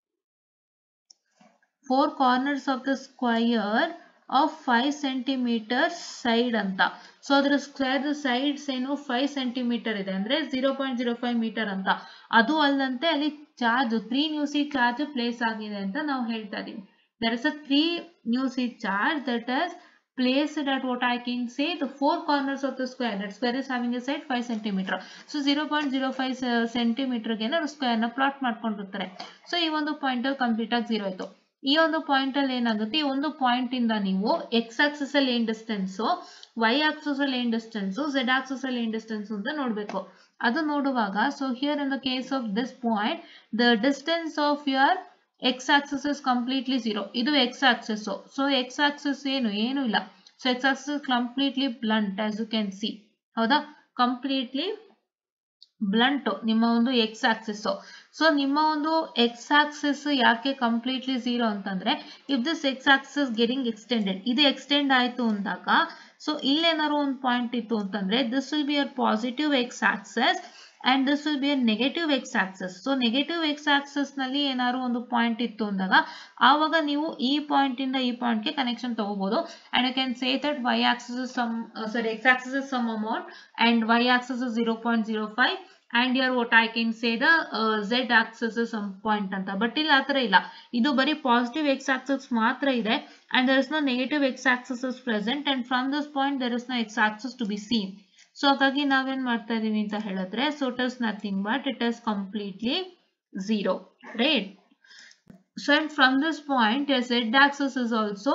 four corners of the square of five centimetre side ಅಂತ so ಅದ್ರ ಸ್ಕ್ವೇರ್ ಸೈಡ್ಸ್ ಏನು ಫೈವ್ ಸೆಂಟಿಮೀಟರ್ ಇದೆ ಅಂದ್ರೆ zero point zero five metre ಅಂತ ಅದು ಅಲ್ಲದಂತೆ ಅಲ್ಲಿ ಚಾರ್ಜ್ ತ್ರೀ ನ್ಯೂ ಸೀಟ್ ಚಾರ್ಜ್ ಪ್ಲೇಸ್ ಆಗಿದೆ ಅಂತ ನಾವು ಹೇಳ್ತಾ ಇದೀವಿ ದರ್ ಇಸ್ ಅ ತ್ರೀ ನ್ಯೂ ಸೀಟ್ charge that is placed at what I can say the four corners of the square. That square is having a side 5 centimeter. So 0.05 centimeter ಗೆ ನಾವು ಸ್ಕ್ವೇರ್ ನ ಪ್ಲಾಟ್ ಮಾಡ್ಕೊಂಡಿರ್ತಾರೆ ಸೊ ಈ ಒಂದು point ಅಲ್ಲಿ complete ಆಗಿ ಜೀರೋ ಆಯ್ತು ಈ ಒಂದು ಪಾಯಿಂಟ್ ಅಲ್ಲಿ ಏನಾಗುತ್ತೆ ಈ ಒಂದು ಪಾಯಿಂಟ್ ಇಂದ ನೀವು ಎಕ್ಸ್ ಆಕ್ಸಿಸ್ ಅಲ್ಲಿ ಏನ್ ಡಿಸ್ಟೆನ್ಸ್ ವೈ ಆಕ್ಸಿಸ್ ಅಲ್ಲಿ ಏನ್ ಡಿಸ್ಟೆನ್ಸ್ ಝೆಡ್ ಆಕ್ಸಿಸ್ ಅಲ್ಲಿ ಏನ್ ಡಿಸ್ಟೆನ್ಸ್ ಅಂತ ನೋಡ್ಬೇಕು ಅದು ನೋಡುವಾಗ so here in the case of this point the distance of your X axis is completely zero ಇದು X axis so X axis ಏನು ಏನು ಇಲ್ಲ so X axis completely blunt as you can see ಹೌದಾ completely blunt ನಿಮ್ಮ ಒಂದು X axis so ನಿಮ್ಮ ಒಂದು X axis ಯಾಕೆ ಕಂಪ್ಲೀಟ್ಲಿ ಝೀರೋ ಅಂತಂದ್ರೆ if this X axis getting extended ಇದು ಎಕ್ಸ್ಟೆಂಡ್ ಆಯ್ತು ಅಂದಾಗ ಸೊ ಇಲ್ಲೇನಾದ್ರು ಒಂದು ಪಾಯಿಂಟ್ ಇತ್ತು ಅಂತಂದ್ರೆ this will be your positive X axis and this will be a negative X axis so negative X axis ನಲ್ಲಿ ಏನಾದ್ರು ಒಂದು ಪಾಯಿಂಟ್ ಇತ್ತು ಅಂದಾಗ ಆವಾಗ ನೀವು ಈ ಪಾಯಿಂಟ್ ಇಂದ ಈ ಪಾಯಿಂಟ್ ಗೆ ಕನೆಕ್ಷನ್ ತಗೋಬಹುದು and you can say that Y axis some sorry X axis is some amount and Y axis is zero point zero five and your what I can say the Z axis some point ಅಂತ but ಇಲ್ಲಿ ಆತರ ಇಲ್ಲ ಇದು ಬರೀ positive X axis ಮಾತ್ರ ಇದೆ and there is no negative X axis is present and from this point there is no X axis to be seen so ಹಾಗಾಗಿ ನಾವೇನ್ ಮಾಡ್ತಾ ಇದೀವಿ ಅಂತ ಹೇಳಿದ್ರೆ so it is nothing but it is completely zero right so and from this point Z axis is also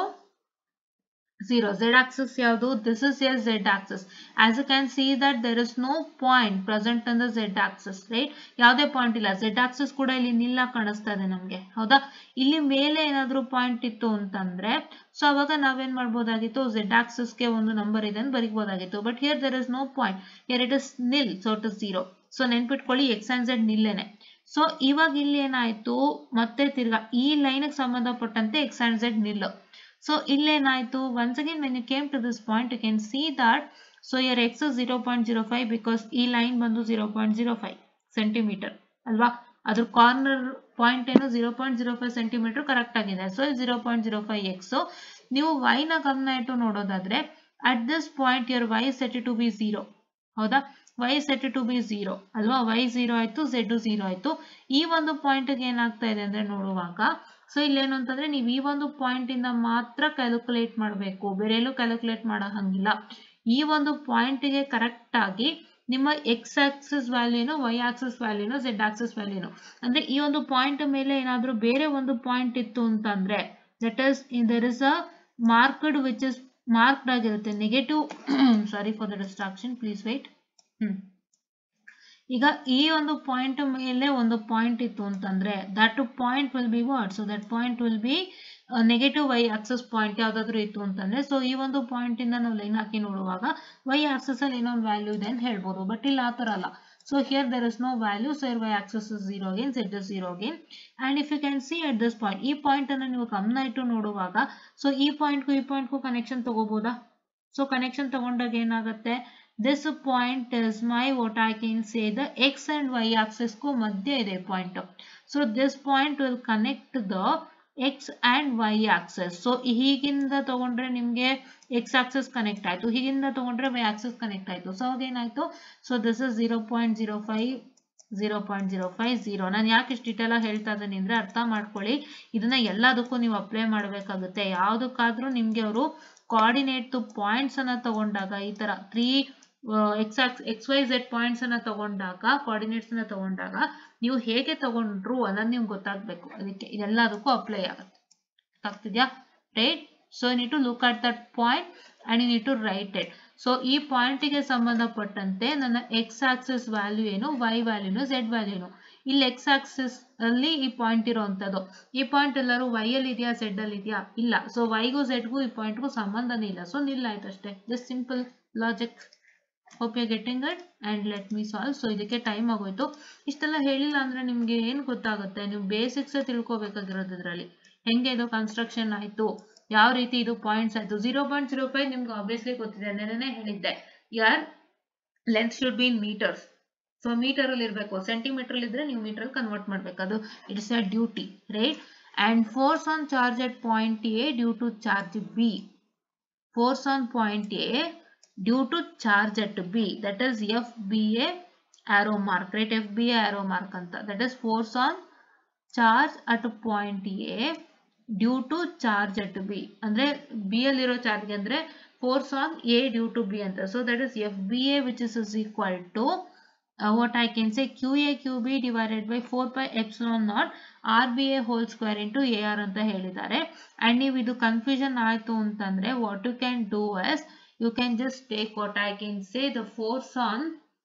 zero z axis ಯಾವುದು this is your z axis as you can see that there is no point present in the z axis right ಯಾವುದೇ point ಇಲ್ಲ z axis ಕೂಡ ಇಲ್ಲಿ ನಿಲ್ಲ ಕಾಣಿಸ್ತಾ ಇದೆ ನಮ್ಗೆ ಹೌದಾ ಇಲ್ಲಿ ಮೇಲೆ ಏನಾದ್ರೂ ಪಾಯಿಂಟ್ ಇತ್ತು ಅಂತಂದ್ರೆ ಸೊ ಅವಾಗ ನಾವೇನ್ ಮಾಡ್ಬೋದಾಗಿತ್ತು z axis ಗೆ ಒಂದು ನಂಬರ್ ಇದೆ ಅಂತ ಬರೀಬಹುದಾಗಿತ್ತು but here there is no point here it is nil so it is zero so ನೆನ್ಪಿಟ್ಕೊಳ್ಳಿ ಎಕ್ಸ್ ಅಂಡ್ ಝೆಡ್ ನಿಲ್ಲೇನೆ ಸೊ ಇವಾಗ ಇಲ್ಲಿ ಏನಾಯ್ತು ಮತ್ತೆ ತಿರ್ಗಾ ಈ ಲೈನ್ ಸಂಬಂಧಪಟ್ಟಂತೆ X and Z nil so ಇಲ್ಲೇನಾಯ್ತು once again when you came to this point you can see that so your X zero point zero five because ಈ ಲೈನ್ ಬಂದು zero point zero five centimetre ಅಲ್ವಾ ಅದ್ರ corner point ಏನು zero point zero five centimetre correct ಆಗಿದೆ so zero point zero five X ನೀವು Y ನ ಗಮನ ಇಟ್ಟು ನೋಡೋದಾದ್ರೆ at this point your Y set to be zero ಹೌದಾ Y set to be zero ಅಲ್ವಾ ವೈ ಝೀರೋ ಆಯ್ತು ಝೆಡ್ ಝೀರೋ ಆಯ್ತು ಈ ಒಂದು ಪಾಯಿಂಟ್ ಏನಾಗ್ತಾ ಇದೆ ಅಂದ್ರೆ ನೋಡುವಾಗ ಸೊ ಇಲ್ಲೇನು ಅಂತಂದ್ರೆ ನೀವು ಈ ಒಂದು ಪಾಯಿಂಟ್ ಇಂದ ಮಾತ್ರ ಕ್ಯಾಲ್ಕುಲೇಟ್ ಮಾಡಬೇಕು ಬೇರೆ ಎಲ್ಲೂ ಕ್ಯಾಲ್ಕುಲೇಟ್ ಮಾಡೋ ಹಂಗಿಲ್ಲ ಈ ಒಂದು ಪಾಯಿಂಟ್ಗೆ ಕರೆಕ್ಟ್ ಆಗಿ ನಿಮ್ಮ ಎಕ್ಸ್ ಆಕ್ಸಿಸ್ ವ್ಯಾಲ್ಯೂನು ವೈ ಆಕ್ಸಿಸ್ ವ್ಯಾಲ್ಯೂನು ಝೆಡ್ ಆಕ್ಸಿಸ್ ವ್ಯಾಲ್ಯೂನು ಅಂದ್ರೆ ಈ ಒಂದು ಪಾಯಿಂಟ್ ಮೇಲೆ ಏನಾದ್ರೂ ಬೇರೆ ಒಂದು ಪಾಯಿಂಟ್ ಇತ್ತು ಅಂತಂದ್ರೆ that is there is a marked which is marked ಆಗಿರುತ್ತೆ negative sorry for the distraction please wait hmm ಈಗ ಈ ಒಂದು ಪಾಯಿಂಟ್ ಮೇಲೆ ಒಂದು ಪಾಯಿಂಟ್ ಇತ್ತು ಅಂತಂದ್ರೆ that point will be what so that point will be negative Y axis point ಯಾವ್ದಾದ್ರು ಇತ್ತು ಅಂತಂದ್ರೆ ಸೊ ಈ ಒಂದು ಪಾಯಿಂಟ್ ಇಂದ ನಾವು ಲೈನ್ ಹಾಕಿ ನೋಡುವಾಗ ವೈ ಆಕ್ಸಸ್ ಅಲ್ಲಿ ಏನೋ ಒಂದು ವ್ಯಾಲ್ಯೂ ಇದೆ ಅಂತ ಹೇಳ್ಬೋದು ಬಟ್ ಇಲ್ಲಿ ಆ ತರ ಅಲ್ಲ so here there is no value so Y axis is zero again Z is zero again and if you can see at this point ಈ ಪಾಯಿಂಟ್ ಅನ್ನ ನೀವು ಗಮನ ಇಟ್ಟು ನೋಡುವಾಗ ಸೊ ಈ ಪಾಯಿಂಟ್ಗೂ ಈ ಪಾಯಿಂಟ್ಗೂ ಕನೆಕ್ಷನ್ ತಗೋಬಹುದಾ ಸೊ ಕನೆಕ್ಷನ್ ತಗೊಂಡಾಗ ಏನಾಗುತ್ತೆ this point is my what I can say the x and y axis ಗೂ ಮಧ್ಯ ಇದೆ point so this point will connect the X and Y axis so ಹೀಗಿಂದ ತಗೊಂಡ್ರೆ ನಿಮ್ಗೆ ಎಕ್ಸ್ ಆಕ್ಸಸ್ ಕನೆಕ್ಟ್ ಆಯ್ತು ಹೀಗಿಂದ ತಗೊಂಡ್ರೆ ವೈ ಆಕ್ಸಸ್ ಕನೆಕ್ಟ್ ಆಯ್ತು ಸೊ ಅವಾಗ ಏನಾಯ್ತು so this is zero point zero five zero point zero five zero ನಾನು ಯಾಕೆ ಇಷ್ಟು ಡೀಟೇಲ್ ಆಗಿ ಹೇಳ್ತಾ ಇದ್ದೀನಿ ಅಂದ್ರೆ ಅರ್ಥ ಮಾಡ್ಕೊಳ್ಳಿ ಇದನ್ನ ಎಲ್ಲದಕ್ಕೂ ನೀವು ಅಪ್ಲೈ ಮಾಡಬೇಕಾಗುತ್ತೆ ಯಾವುದಕ್ಕಾದ್ರೂ ನಿಮ್ಗೆ ಅವರು ಕೋಆರ್ಡಿನೇಟ್ ಪಾಯಿಂಟ್ಸ್ ಅನ್ನ ತಗೊಂಡಾಗ ಈ ತರ three X X Y Z points ಅನ್ನ ತಗೊಂಡಾಗ ಕೋಆರ್ಡಿನೇಟ್ಸ್ ಅನ್ನ ತಗೊಂಡಾಗ ನೀವು ಹೇಗೆ ತಗೊಂಡ್ರು ಅನ್ನೋದು ನಿಮ್ಗೆ ಗೊತ್ತಾಗ್ಬೇಕು ಅದಕ್ಕೆ ಇದೆಲ್ಲದಕ್ಕೂ ಅಪ್ಲೈ ಆಗುತ್ತೆ ಆಗ್ತಿದ್ಯಾ right so need to look at that point and you need to write it so ಈ ಪಾಯಿಂಟಿಗೆ ಸಂಬಂಧಪಟ್ಟಂತೆ ನನ್ನ ಎಕ್ಸ್ ಆಕ್ಸಿಸ್ ವ್ಯಾಲ್ಯೂ ಏನು ವೈ ವ್ಯಾಲ್ಯೂನು ಝೆಡ್ ವ್ಯಾಲ್ಯೂನು ಇಲ್ಲಿ ಎಕ್ಸ್ ಆಕ್ಸಿಸ್ ಅಲ್ಲಿ ಈ ಪಾಯಿಂಟ್ ಇರುವಂತದ್ದು ಈ ಪಾಯಿಂಟ್ ಎಲ್ಲರೂ ವೈ ಅಲ್ಲಿ ಇದೆಯಾ ಝೆಡ್ ಅಲ್ಲಿ ಇದೆಯಾ ಇಲ್ಲ ಸೊ ವೈಗೂ ಝೆಡ್ಗೂ ಈ ಪಾಯಿಂಟ್ಗೂ ಸಂಬಂಧನೇ ಇಲ್ಲ ಸೊ ನಿಲ್ಲಾಯ್ತು ಅಷ್ಟೇ just simple logic hope you getting it and let me solve so ಇದಕ್ಕೆ ಟೈಮ್ ಆಗೋಯ್ತು ಇಷ್ಟೆಲ್ಲ ಹೇಳಿಲ್ಲ ಅಂದ್ರೆ ನಿಮ್ಗೆ ಏನ್ ಗೊತ್ತಾಗುತ್ತೆ ನೀವು ಬೇಸಿಕ್ಸ್ ತಿಳ್ಕೊಬೇಕಾಗಿರೋದು ಇದರಲ್ಲಿ ಹೆಂಗೆ ಇದು ಕನ್ಸ್ಟ್ರಕ್ಷನ್ ಆಯ್ತು ಯಾವ ರೀತಿ ಇದು ಪಾಯಿಂಟ್ಸ್ ಆಯ್ತು ಜೀರೋ ಪಾಯಿಂಟ್ ಜೀರೋ ಫೈವ್ ನಿಮ್ಗೆ ಆಬ್ವಿಯಸ್ಲಿ ಗೊತ್ತಿದೆ ನೆನ್ನೆ ಹೇಳಿದ್ದೆ your length should be in metres so metre ಅಲ್ಲಿ ಇರಬೇಕು ಸೆಂಟಿಮೀಟರ್ ಇದ್ರೆ ನೀವು ಮೀಟರ್ ಕನ್ವರ್ಟ್ ಮಾಡ್ಬೇಕು ಅದು it's a duty right and force on charge at point A due to charge B force on point A due to charge at B that is FBA arrow mark right FBA arrow mark anta that is force on charge at point A due to charge at B ಅಂದ್ರೆ B ಅಲ್ಲಿರೋ charge ಅಂದ್ರೆ force on A due to B ಅಂತ so that is FBA which is, is equal to uh, what I can say QA QB divided by 4 pi epsilon naught RBA whole square into AR ಅಂತ ಹೇಳಿದ್ದಾರೆ and ನೀವು ಇದು confusion ಆಯ್ತು ಅಂತಂದ್ರೆ what you can do is you can just take what I can say the force on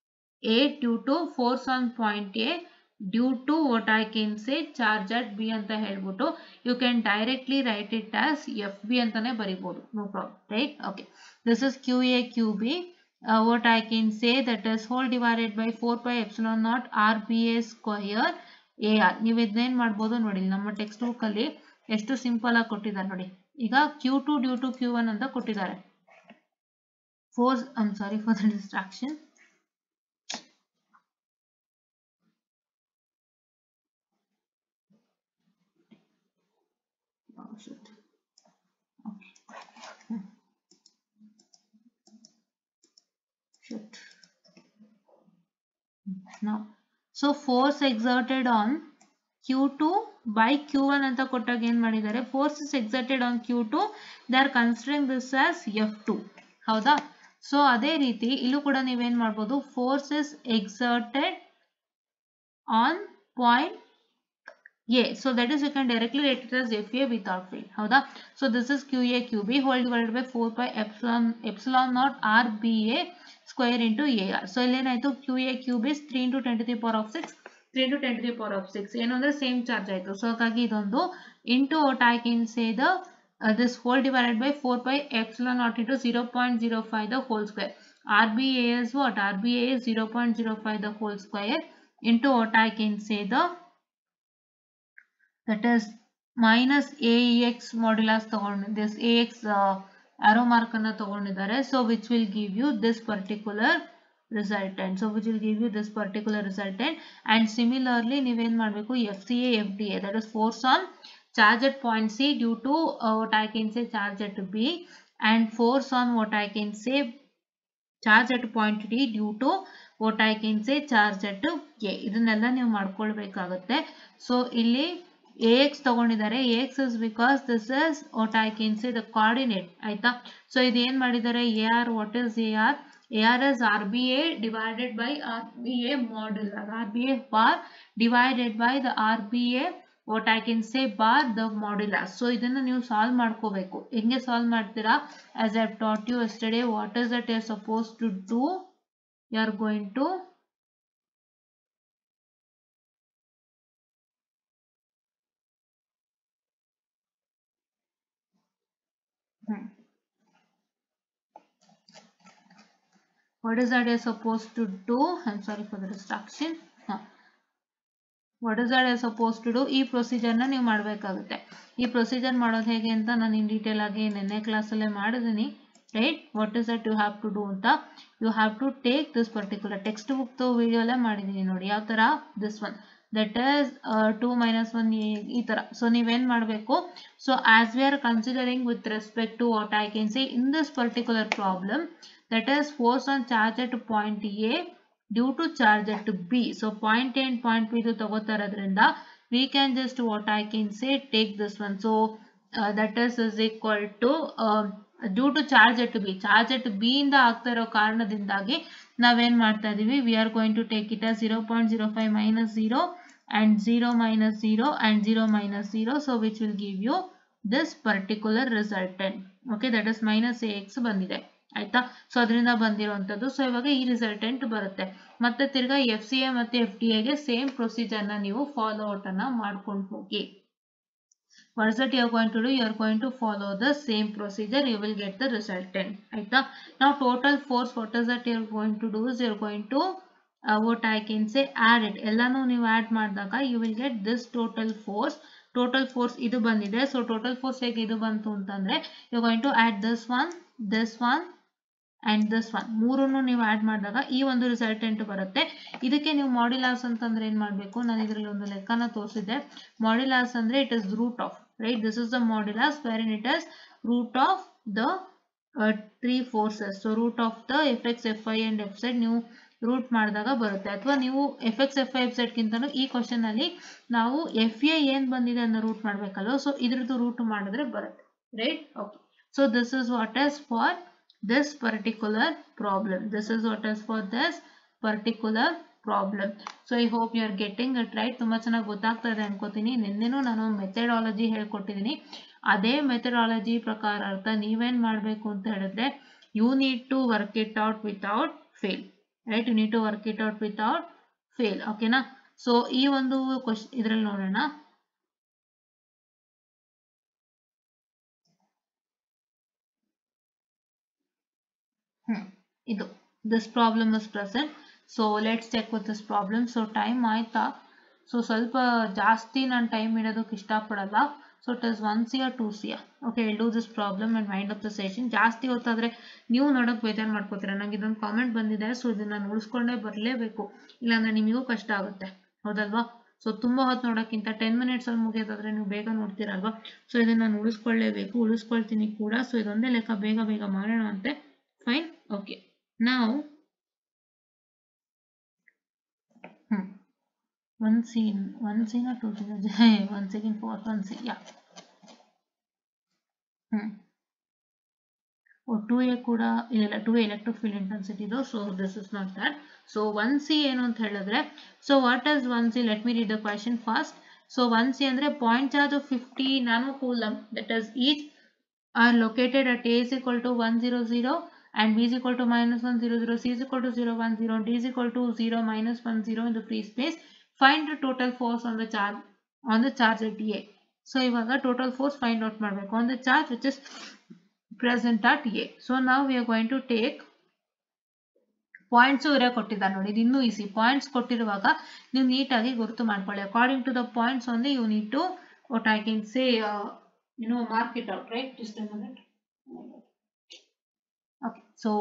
A due to force on point A due to what I can say charge at B ಅಂತ ಹೇಳ್ಬಿಟ್ಟು you can directly write it as FB ಅಂತಾನೆ ಬರಿಬೋದು no problem right okay this is QA QB uh, what I can say that is whole divided by 4 pi epsilon naught RBA square AR ನೀವು ಇದನ್ನೇನ್ ಮಾಡ್ಬೋದು ನೋಡಿ ನಮ್ಮ text book ಅಲ್ಲಿ ಎಷ್ಟು simple ಆಗಿ ಕೊಟ್ಟಿದ್ದಾರೆ ನೋಡಿ ಈಗ Q two due to Q one ಅಂತ ಕೊಟ್ಟಿದ್ದಾರೆ force i'm sorry for the distraction oh shit okay hmm. shit now so force exerted on q2 by q1 ಅಂತ ಕೊಟ್ಟಾಗ ಏನ್ ಮಾಡಿದ್ದಾರೆ force is exerted on q2 they are considering this as f2 ಹೌದಾ so ಅದೇ ರೀತಿ ಇಲ್ಲೂ ಕೂಡ ನೀವೇನ್ ಮಾಡ್ಬೋದು force is exerted on point A so that is you can directly write it as F A without field ಹೌದಾ so this is Q A Q B whole divided by four by epsilon epsilon naught R B A square into A R so ಇಲ್ಲೇನಾಯ್ತು Q A Q B three into ten to the power of six three into ten to the power of six ಏನು ಅಂದ್ರೆ same charge ಆಯ್ತು so ಹಾಗಾಗಿ ಇದೊಂದು into what I can say the uh, this whole divided by 4 pi epsilon naught into 0.05 the whole square. RBA is what? RBA is 0.05 the whole square into what I can say the that is minus AEX modulus this AX uh, arrow mark ಅನ್ನ ತಗೊಂಡಿದ್ದಾರೆ so which will give you this particular resultant so which will give you this particular resultant and similarly ನೀವೇನ್ ಮಾಡಬೇಕು FCA FDA that is force on charge at point C due to uh, what I can say charge at B and force on what I can say charge at point D due to what I can say charge at A ಇದನ್ನೆಲ್ಲ ನೀವು ಮಾಡ್ಕೊಳ್ಬೇಕಾಗತ್ತೆ so ಇಲ್ಲಿ A X ತಗೊಂಡಿದ್ದಾರೆ A X is because this is what I can say the coordinate ಆಯ್ತಾ so ಇದು ಏನ್ ಮಾಡಿದ್ದಾರೆ A R what is A R A R is R B A divided by R B A module R B A bar divided by the R B A what I can say bar the modulus so ಇದನ್ನ ನೀವು solve ಮಾಡ್ಕೋಬೇಕು ಹೆಂಗೆ solve ಮಾಡ್ತೀರಾ as I taught you yesterday what is that you're suppose to do you are going to what is that you're supposed to do i'm sorry for the distraction huh. what is that you're supposed to do ಈ ಪ್ರೊಸೀಜರ್ನ ನೀವು ಮಾಡಬೇಕಾಗುತ್ತೆ ಈ procedure ಮಾಡೋದು ಹೇಗೆ ಅಂತ ನಾನು in detail ಆಗಿ ನೆನ್ನೆ ಕ್ಲಾಸಲ್ಲೇ ಮಾಡಿದ್ದೀನಿ right what is that you have to do ಅಂತ you have to take this particular textbook ವಿಡಿಯೋಲ್ಲೇ ಮಾಡಿದ್ದೀನಿ ನೋಡಿ ಯಾವ ಥರ this one that is two minus one ಈ ಥರ ಸೊ ನೀವೇನು ಮಾಡಬೇಕು so as we are considering with respect to what I can say in this particular problem that is force on charge at point A due to charge at B. So point A and point B ಇದು ತಗೋತಾರದ್ರಿಂದ we can just what I can say take this one. So uh, that is is equal to uh, due to charge at B charge at B ಇಂದ ಆಗ್ತಾ ಇರೋ ಕಾರಣದಿಂದಾಗಿ ನಾವೇನ್ ಮಾಡ್ತಾ ಇದೀವಿ we are going to take it zero point zero five minus zero and zero minus zero and zero minus zero so which will give you this particular resultant okay that is minus A X ಬಂದಿದೆ ಆಯ್ತಾ so ಅದರಿಂದ ಬಂದಿರುವಂತದ್ದು so ಇವಾಗ ಈ resultant ಬರುತ್ತೆ ಮತ್ತೆ ತಿರ್ಗಾ F C A ಮತ್ತೆ F D ಎಗೆ ಸೇಮ್ ಪ್ರೊಸೀಜರ್ನ ನೀವು ಫಾಲೋ ಔಟ್ ಅನ್ನ ಮಾಡ್ಕೊಂಡು ಹೋಗಿ what is that you are going to do you are going to follow the same procedure you will get the resultant ಆಯ್ತಾ now total force what is that you are going to do is you are going to uh, what I can say add it ಎಲ್ಲಾನು ನೀವು add ಮಾಡಿದಾಗ you will get this total force total force ಇದು ಬಂದಿದೆ so total force ಹೇಗೆ ಇದು ಬಂತು ಅಂತಂದ್ರೆ you are going to add this one this one and this one ಮೂರನ್ನು ನೀವು ಆಡ್ ಮಾಡಿದಾಗ ಈ ಒಂದು ರಿಸಲ್ಟೆಂಟ್ ಬರುತ್ತೆ ಇದಕ್ಕೆ ನೀವು ಮಾಡ್ಯುಲಾಸ್ ಅಂತಂದ್ರೆ ಏನ್ ಮಾಡಬೇಕು ನಾನು ಇದರಲ್ಲಿ ಒಂದು ಲೆಕ್ಕನ ತೋರಿಸಿದ್ದೆ ಮಾಡ್ಯುಲಾಸ್ ಅಂದ್ರೆ it is root of right this is the modulus where in it is root of the three forces so root of the F X F I and F Z ನೀವು ರೂಟ್ ಮಾಡಿದಾಗ ಬರುತ್ತೆ ಅಥವಾ ನೀವು F X F I F ಸೆಡ್ಗಿಂತನೂ ಈ question ಅಲ್ಲಿ ನಾವು F A ಏನ್ ಬಂದಿದೆ ಅನ್ನೋ ರೂಟ್ ಮಾಡ್ಬೇಕಲ್ವ ಸೊ ಇದ್ರದ್ದು ರೂಟ್ ಮಾಡಿದ್ರೆ ಬರುತ್ತೆ right okay so this is what is for this particular problem this is what is for this particular problem so i hope you are getting it right ತುಂಬಾ ಚೆನ್ನಾಗಿ ಗೊತ್ತಾಗ್ತಾ ಇದೆ ಅನ್ಕೋತೀನಿ ನಿನ್ನೆನೂ ನಾನು ಮೆಥಡಾಲಜಿ ಹೇಳ್ಕೊಟ್ಟಿದ್ದೀನಿ ಅದೇ ಮೆಥಡಾಲಜಿ ಪ್ರಕಾರ ಅರ್ಥ ನೀವೇನ್ ಮಾಡಬೇಕು ಅಂತ ಹೇಳಿದ್ರೆ you need to work it out without fail right you need to work it out without fail ಓಕೆನಾ ಸೊ ಈ ಒಂದು ಕ್ವಶನ್ ಇದ್ರಲ್ಲಿ ನೋಡೋಣ ಇದು this problem is present so let's check with this problem so time ಆಯ್ತಾ so ಸ್ವಲ್ಪ ಜಾಸ್ತಿ ನಾನು ಟೈಮ್ ಇಡೋದಕ್ಕೆ ಇಷ್ಟಪಡಲ್ಲ so it is one C or two C okay do this problem and mind of the session ಜಾಸ್ತಿ ಹೊತ್ತಾದ್ರೆ ನೀವು ನೋಡೋಕೆ ಬೇಜಾರು ಮಾಡ್ಕೋತೀರ ನಂಗೆ ಇದೊಂದು ಕಾಮೆಂಟ್ ಬಂದಿದೆ ಸೊ ಇದನ್ನ ಉಳಿಸ್ಕೊಂಡೇ ಬರಲೇಬೇಕು ಇಲ್ಲಾಂದ್ರೆ ನಿಮಗೂ ಕಷ್ಟ ಆಗುತ್ತೆ ಹೌದಲ್ವಾ ಸೊ ತುಂಬಾ ಹೊತ್ತು ನೋಡೋಕ್ಕಿಂತ ಟೆನ್ ಮಿನಿಟ್ಸ್ ಅಲ್ಲಿ ಮುಗಿಯೋದಾದ್ರೆ ನೀವು ಬೇಗ ನೋಡ್ತೀರಲ್ವಾ ಸೊ ಇದನ್ನ ನಾನು ಉಳಿಸ್ಕೊಳ್ಳೇಬೇಕು ಉಳಿಸ್ಕೊಳ್ತೀನಿ ಕೂಡ ಸೊ ಇದೊಂದೇ ಲೆಕ್ಕ ಬೇಗ ಬೇಗ ಮಾಡೋಣ ಅಂತೆ fine okay now hmm. one scene one scene or two scenes one second for one scene yeah hmm. O to A ಕೂಡ ಇಲ್ಲ to A electric field intensity ಇದು so this is not that so one C ಏನು ಅಂತ ಹೇಳಿದ್ರೆ so what is one C let me read the question fast so one C ಅಂದ್ರೆ point charge fifty nanocoulomb that is each are located at A is equal to one zero zero and b is equal to minus 1 0 0 c is equal to 0 1 0 d is equal to 0 minus 1 0 in the free space find the total force on the charge on the charge at a so ivaga total force find out ಮಾಡಬೇಕು on the charge which is present at a so now we are going to take points ಇವರೇ ಕೊಟ್ಟಿದ್ದಾರೆ ನೋಡಿ ಇದು ಇನ್ನೂ easy points ಕೊಟ್ಟಿರುವಾಗ ನೀವು ನೀಟಾಗಿ ಗುರುತು ಮಾಡ್ಕೊಳ್ಳಿ according to the points only you need to what I can say you know mark it out right just a minute okay so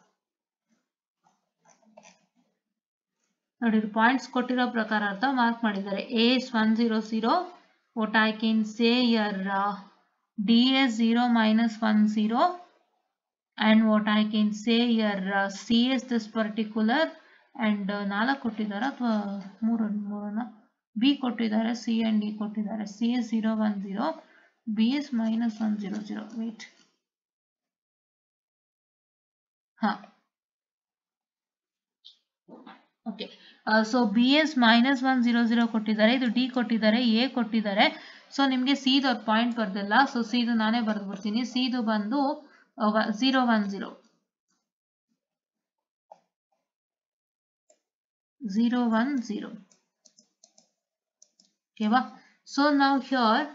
ನೋಡಿ ಪಾಯಿಂಟ್ಸ್ ಕೊಟ್ಟಿರೋ ಪ್ರಕಾರ ಅರ್ಥ ಮಾರ್ಕ್ ಮಾಡಿದ್ದಾರೆ A is one zero zero what I can say your D is zero minus one zero and what I can say here uh, C is this particular and uh, ನಾಲ್ಕು ಕೊಟ್ಟಿದ್ದಾರೆ ಅಥವಾ ಮೂರು ಮೂರನ್ನ B ಕೊಟ್ಟಿದ್ದಾರೆ C and D ಕೊಟ್ಟಿದ್ದಾರೆ C is zero one zero B is minus one zero zero wait ಹಾ okay so B is minus one zero zero ಕೊಟ್ಟಿದ್ದಾರೆ ಇದು ಡಿ ಕೊಟ್ಟಿದ್ದಾರೆ ಎ ಕೊಟ್ಟಿದ್ದಾರೆ ಸೊ ನಿಮಗೆ ಸಿದು ಅವ್ರ ಪಾಯಿಂಟ್ ಬರ್ದಿಲ್ಲ ಸೊ ಸಿದು ನಾನೇ ಬರೆದು ಬಿಡ್ತೀನಿ ಸಿದು ಬಂದು zero one zero zero one zero ಓಕೆವಾ ಸೊ ನಾವು here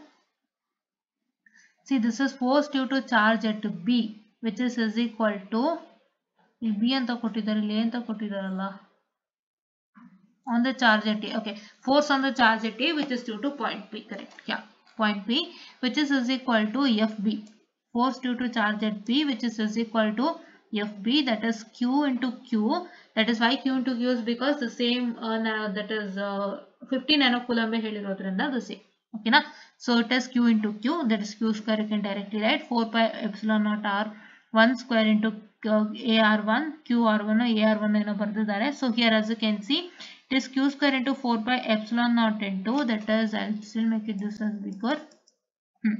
see this is force due to charge at B which is is equal to ಇಲ್ಲಿ ಬಿ ಅಂತ ಕೊಟ್ಟಿದ್ದಾರೆ ಇಲ್ಲಿ ಅಂತ ಕೊಟ್ಟಿದ್ದಾರಲ್ಲ on the charge at A. Okay, force on the charge at A which is due to point P. Correct. Yeah, point P which is is equal to FB. Force due to charge at P which is is equal to FB that is Q into Q. That is why Q into Q is because the same uh, that is uh, 50 nanocoulomb ಹೇಳಿರೋದ್ರಿಂದ the same. Okay, na? So it is Q into Q that is Q square you can directly write 4 pi epsilon naught R 1 square into AR1 QR1 AR1 ಏನೋ ಬರೆದಿದ್ದಾರೆ so here as you can see it is q square into 4 pi epsilon naught into that is I'll still make it this as bigger hmm.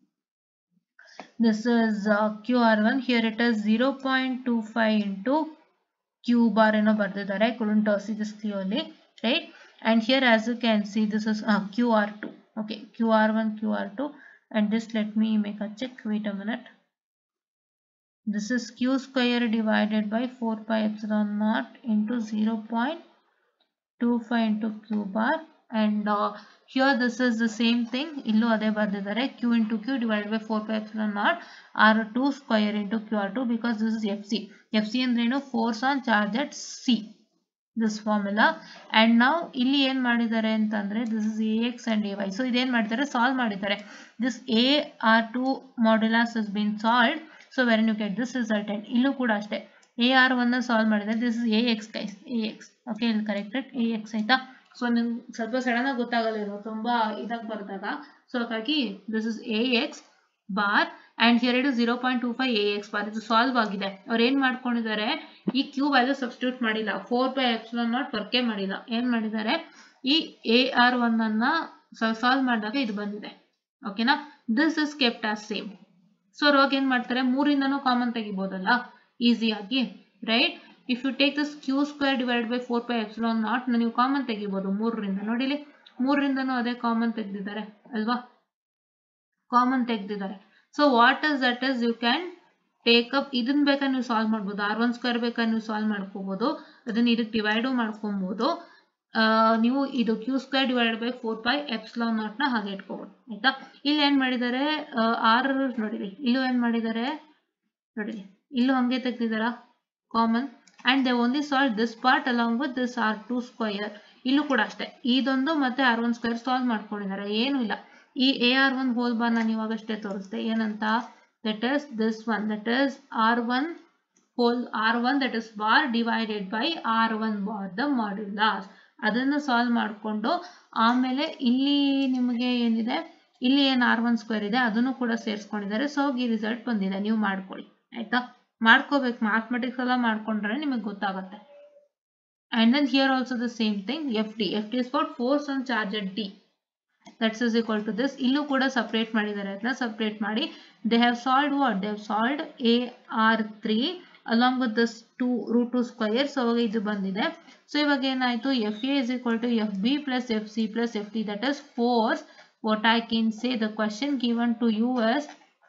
this is uh, qr1 here it is 0.25 into q bar ಏನೋ ಬರೆದಿದ್ದಾರೆ couldn't see this clearly right and here as you can see this is uh, qr2 okay qr1 qr2 and this let me make a check wait a minute this is q square divided by 4 pi epsilon naught into 0.25 into q bar and uh, here this is the same thing illu ade ಬರ್ದಿದ್ದಾರೆ q into q divided by 4 pi epsilon naught r2 square into qr2 because this is fc fc ಅಂದ್ರೆ ಏನು force on charge at c this formula and now ಇಲ್ಲಿ ಏನ್ ಮಾಡಿದ್ದಾರೆ ಅಂತಂದ್ರೆ this is ax and ay so ಇದೇನ್ ಮಾಡಿದ್ದಾರೆ solve ಮಾಡಿದ್ದಾರೆ this a r2 modulus has been solved so when you get this result and ಇಲ್ಲೂ ಕೂಡ ಅಷ್ಟೇ ಎ ಆರ್ ಒನ್ ಸಾಲ್ವ್ ಮಾಡಿದ್ರೆ this is A X guys A X okay ಇಲ್ಲಿ corrected A X ಆಯ್ತಾ so ನಿಮ್ಗೆ ಸ್ವಲ್ಪ sudden ಆಗಿ ಗೊತ್ತಾಗಲ್ಲ ಇದು ತುಂಬಾ ಇದಾಗಿ ಬರೆದಾಗ ಸೊ ಹಾಗಾಗಿ this is A X bar and here it zero point two five A X bar ಇದು ಸಾಲ್ವ್ ಆಗಿದೆ ಅವ್ರು ಏನ್ ಮಾಡ್ಕೊಂಡಿದ್ದಾರೆ ಈ ಕ್ಯೂ ವ್ಯಾಲ್ಯೂ ಸಬ್ಸ್ಟಿಟ್ಯೂಟ್ ಮಾಡಿಲ್ಲ ಫೋರ್ ಬೈ ಎಪ್ಸಿಲಾನ್ ನಾಟ್ ವರ್ಕೇ ಮಾಡಿಲ್ಲ ಏನ್ ಮಾಡಿದ್ದಾರೆ ಈ ಎ ಆರ್ ಒನ್ ಅನ್ನ ಸಾಲ್ವ್ ಮಾಡಿದಾಗ ಇದು ಬಂದಿದೆ ಓಕೆನಾ this is kept as same so ಅವಾಗ ಏನ್ ಮಾಡ್ತಾರೆ ಮೂರಿಂದನೂ ಕಾಮನ್ ತೆಗಿಬೋದಲ್ಲ ಈಸಿಯಾಗಿ right if you take this Q square divide by four by epsilon naught ನೀವು ಕಾಮನ್ ತೆಗಿಬೋದು ಮೂರರಿಂದ ನೋಡಿಲಿ ಮೂರರಿಂದನೂ ಅದೇ ಕಾಮನ್ ತೆಗ್ದಿದ್ದಾರೆ ಅಲ್ವಾ ಕಾಮನ್ ತೆಗ್ದಿದ್ದಾರೆ so what is that is you can take up ಇದನ್ನ ಬೇಕಾದ್ರೆ ನೀವು ಸಾಲ್ವ್ ಮಾಡ್ಬೋದು ಆರ್ ಒನ್ ಸ್ಕ್ವೇರ್ ಬೇಕಾದ್ರೆ ನೀವು ಸಾಲ್ವ್ ಮಾಡ್ಕೋಬಹುದು ಅದನ್ನ ಇದಕ್ಕೆ ಡಿವೈಡು ಮಾಡ್ಕೊಬಹುದು ನೀವು ಇದು Q square divide by four by epsilon naught ನ ಹಾಗೆ ಇಟ್ಕೋಬಹುದು ಆಯ್ತಾ ಇಲ್ಲಿ ಏನ್ ಮಾಡಿದ್ದಾರೆ ಆರ್ ನೋಡಿರಿ ಇಲ್ಲೂ ಏನ್ ಮಾಡಿದ್ದಾರೆ ನೋಡಿರಿ ಇಲ್ಲೂ ಹಂಗೆ ತೆಗ್ದಿದಾರ common and they only solve this part along with this R two square ಇಲ್ಲೂ ಕೂಡ ಅಷ್ಟೇ ಇದೊಂದು ಮತ್ತೆ ಆರ್ ಒನ್ ಸ್ಕ್ವೇರ್ ಸಾಲ್ವ್ ಮಾಡ್ಕೊಂಡಿದ್ದಾರೆ ಏನು ಇಲ್ಲ ಈ A R one whole bar ನಾನು ಇವಾಗಷ್ಟೇ ತೋರಿಸ್ದೆ ಏನಂತ that is this one that is R one whole R one that is bar divided by R one bar the modulus ಅದನ್ನು ಸಾಲ್ವ್ ಮಾಡಿಕೊಂಡು ಆಮೇಲೆ ಇಲ್ಲಿ ನಿಮಗೆ ಏನಿದೆ ಇಲ್ಲಿ ಏನು ಆರ್ ಒನ್ ಸ್ಕ್ವೇರ್ ಇದೆ ಅದನ್ನು ಕೂಡ ಸೇರಿಸ್ಕೊಂಡಿದ್ದಾರೆ ಸೊ ಈ ರಿಸಲ್ಟ್ ಬಂದಿದೆ ನೀವು ಮಾಡ್ಕೊಳ್ಳಿ ಆಯ್ತಾ ಮಾಡ್ಕೋಬೇಕು ಮ್ಯಾಥಮೆಟಿಕ್ಸ್ ಎಲ್ಲ ಮಾಡ್ಕೊಂಡ್ರೆ ನಿಮಗೆ ಗೊತ್ತಾಗುತ್ತೆ and then here also the same thing F D F D is for force on charge at D that's is equal to this ಇಲ್ಲೂ ಕೂಡ ಸಪ್ರೇಟ್ ಮಾಡಿದ್ದಾರೆ ಅದನ್ನ ಸಪ್ರೇಟ್ ಮಾಡಿ they have solved what they have solved A R three along with this two root two square so ಅವಾಗ ಇದು ಬಂದಿದೆ so ಇವಾಗ ಏನಾಯ್ತು F A is equal to F B plus F C plus F T that is force what I can say the question given to you is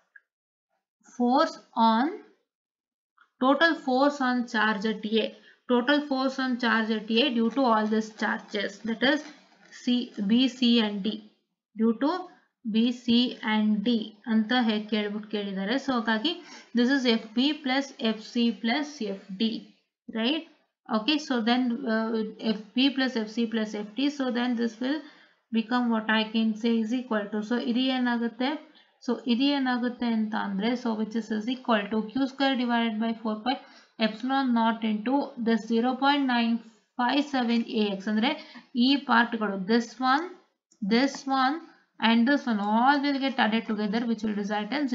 force on total force on charge at A total force on charge at A due to all these charges that is C B C and D due to B C and D ಅಂತ ಹೇಗೆ ಕೇಳ್ಬಿಟ್ಟು ಕೇಳಿದ್ದಾರೆ so ಹಾಗಾಗಿ this is FB plus FC plus FD right okay so then uh, FB plus FC plus FD so then this will become what I can say is equal to so ಇದು ಏನಾಗುತ್ತೆ so ಇದು ಏನಾಗುತ್ತೆ ಅಂತ ಅಂದ್ರೆ so which is is equal to Q square divided by four by epsilon naught into this zero point nine five seven A X ಅಂದ್ರೆ ಈ ಪಾರ್ಟ್ಗಳು this one this one and this one all will get added together which will result in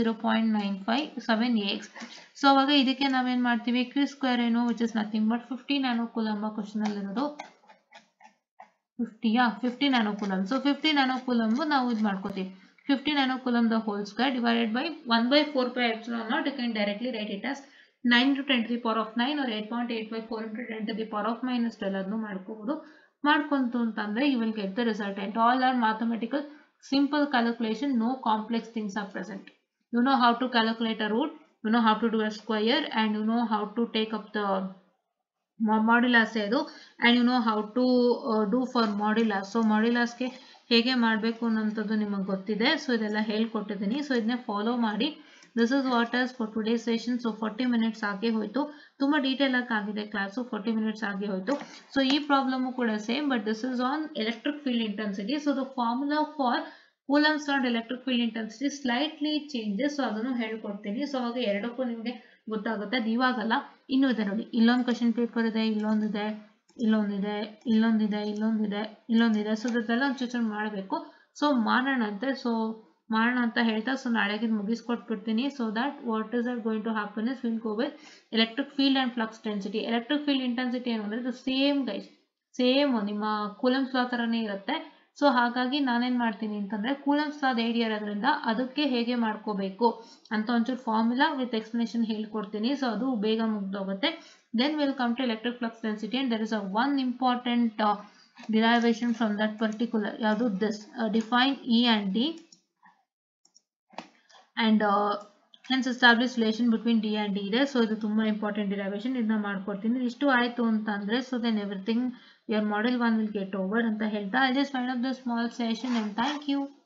0.957 ax so ಅವಾಗ ಇದಕ್ಕೆ ನಾವೇನ್ ಮಾಡ್ತೀವಿ Q square ಏನು which is nothing but fifty nano coulomb question ಅಲ್ಲಿ ಇರೋದು ಫಿಫ್ಟಿಯಾ fifty nano coulomb so fifty nano coulomb ನಾವು ಇದು ಮಾಡ್ಕೋತೀವಿ fifty nano coulomb the whole square divided by one by four by epsilon naught you can directly write it as nine to ten the power of nine ಅವ್ರ eight point eight by four into ten to the power of minus twelve ಅದನ್ನು ಮಾಡ್ಕೋಬಹುದು ಮಾಡ್ಕೊಂತು ಅಂತಂದ್ರೆ you will get the result and all are mathematical simple calculation no complex things are present you know how to calculate a root you know how to do a square and you know how to take up the modulus ಇದು and you know how to do for modulus so ಮಾಡ್ಯುಲಾಸ್ಗೆ ಹೇಗೆ ಮಾಡಬೇಕು ಅನ್ನೋಂಥದ್ದು ನಿಮಗೆ ಗೊತ್ತಿದೆ so ಇದೆಲ್ಲ ಹೇಳ್ಕೊಟ್ಟಿದ್ದೀನಿ so ಇದನ್ನೇ ಫಾಲೋ ಮಾಡಿ this is what as for today session so forty minutes ಆಗೇ ಹೋಯಿತು ತುಂಬ ಡೀಟೇಲ್ ಆಗಿ ಆಗಿದೆ ಕ್ಲಾಸು ಫಾರ್ಟಿ ಮಿನಿಟ್ಸ್ ಆಗೇ ಹೋಯಿತು ಸೊ ಈ ಪ್ರಾಬ್ಲಮು ಕೂಡ same but this is on electric field intensity so the formula for coulomb's not electric field intensity slightly changes so ಅದನ್ನು ಹೇಳ್ಕೊಡ್ತೀನಿ ಸೊ ಅವಾಗ ಎರಡಕ್ಕೂ ನಿಮಗೆ ಗೊತ್ತಾಗುತ್ತೆ ಅದು ಇವಾಗಲ್ಲ ಇನ್ನೂ ಇದೆ ನೋಡಿ ಇಲ್ಲೊಂದು ಕ್ವಶನ್ ಪೇಪರ್ ಇದೆ ಇಲ್ಲೊಂದಿದೆ ಇಲ್ಲೊಂದಿದೆ ಇಲ್ಲೊಂದಿದೆ ಇಲ್ಲೊಂದಿದೆ ಇಲ್ಲೊಂದಿದೆ ಸೊ ಇದೆಲ್ಲ ಒಂಚೂರು ಮಾಡಬೇಕು ಸೊ ಮಾಡೋಣಂತೆ ಸೊ ಮಾಡೋಣ ಅಂತ ಹೇಳ್ತಾ ಸೊ ನಾಳೆಗೆ ಮುಗಿಸ್ಕೊಟ್ಬಿಡ್ತೀನಿ so that what is are going to happen is will go with electric field and flux density electric field intensity ಏನು ಅಂದರೆ ಇದು ಸೇಮ್ ಗೈಸ್ ಸೇಮ್ ನಿಮ್ಮ ಕೂಲಮ್ಸ್ ಲಾ ಥರನೇ ಇರುತ್ತೆ ಸೊ ಹಾಗಾಗಿ ನಾನೇನು ಮಾಡ್ತೀನಿ ಅಂತಂದರೆ ಕೂಲಮ್ಸ್ ಲಾದ ಐಡಿಯಾ ಇರೋದ್ರಿಂದ ಅದಕ್ಕೆ ಹೇಗೆ ಮಾಡ್ಕೋಬೇಕು ಅಂತ ಒಂಚೂರು ಫಾರ್ಮುಲಾ ವಿತ್ ಎಕ್ಸ್ಪ್ಲನೇಷನ್ ಹೇಳ್ಕೊಡ್ತೀನಿ ಸೊ ಅದು ಬೇಗ ಮುಗ್ದೋಗುತ್ತೆ then will come to electric flux density and there is a one important derivation from that particular ಯಾವುದು this define E and D and hence establish relation between D and D ಇದೆ so ಇದು ತುಂಬ important derivation ಇದನ್ನ ಮಾಡ್ಕೊಡ್ತೀನಿ ಇಷ್ಟು ಆಯಿತು ಅಂತಂದರೆ so then everything your model 1 will get over ಅಂತ ಹೇಳ್ತಾ I just wind up the small session and thank you.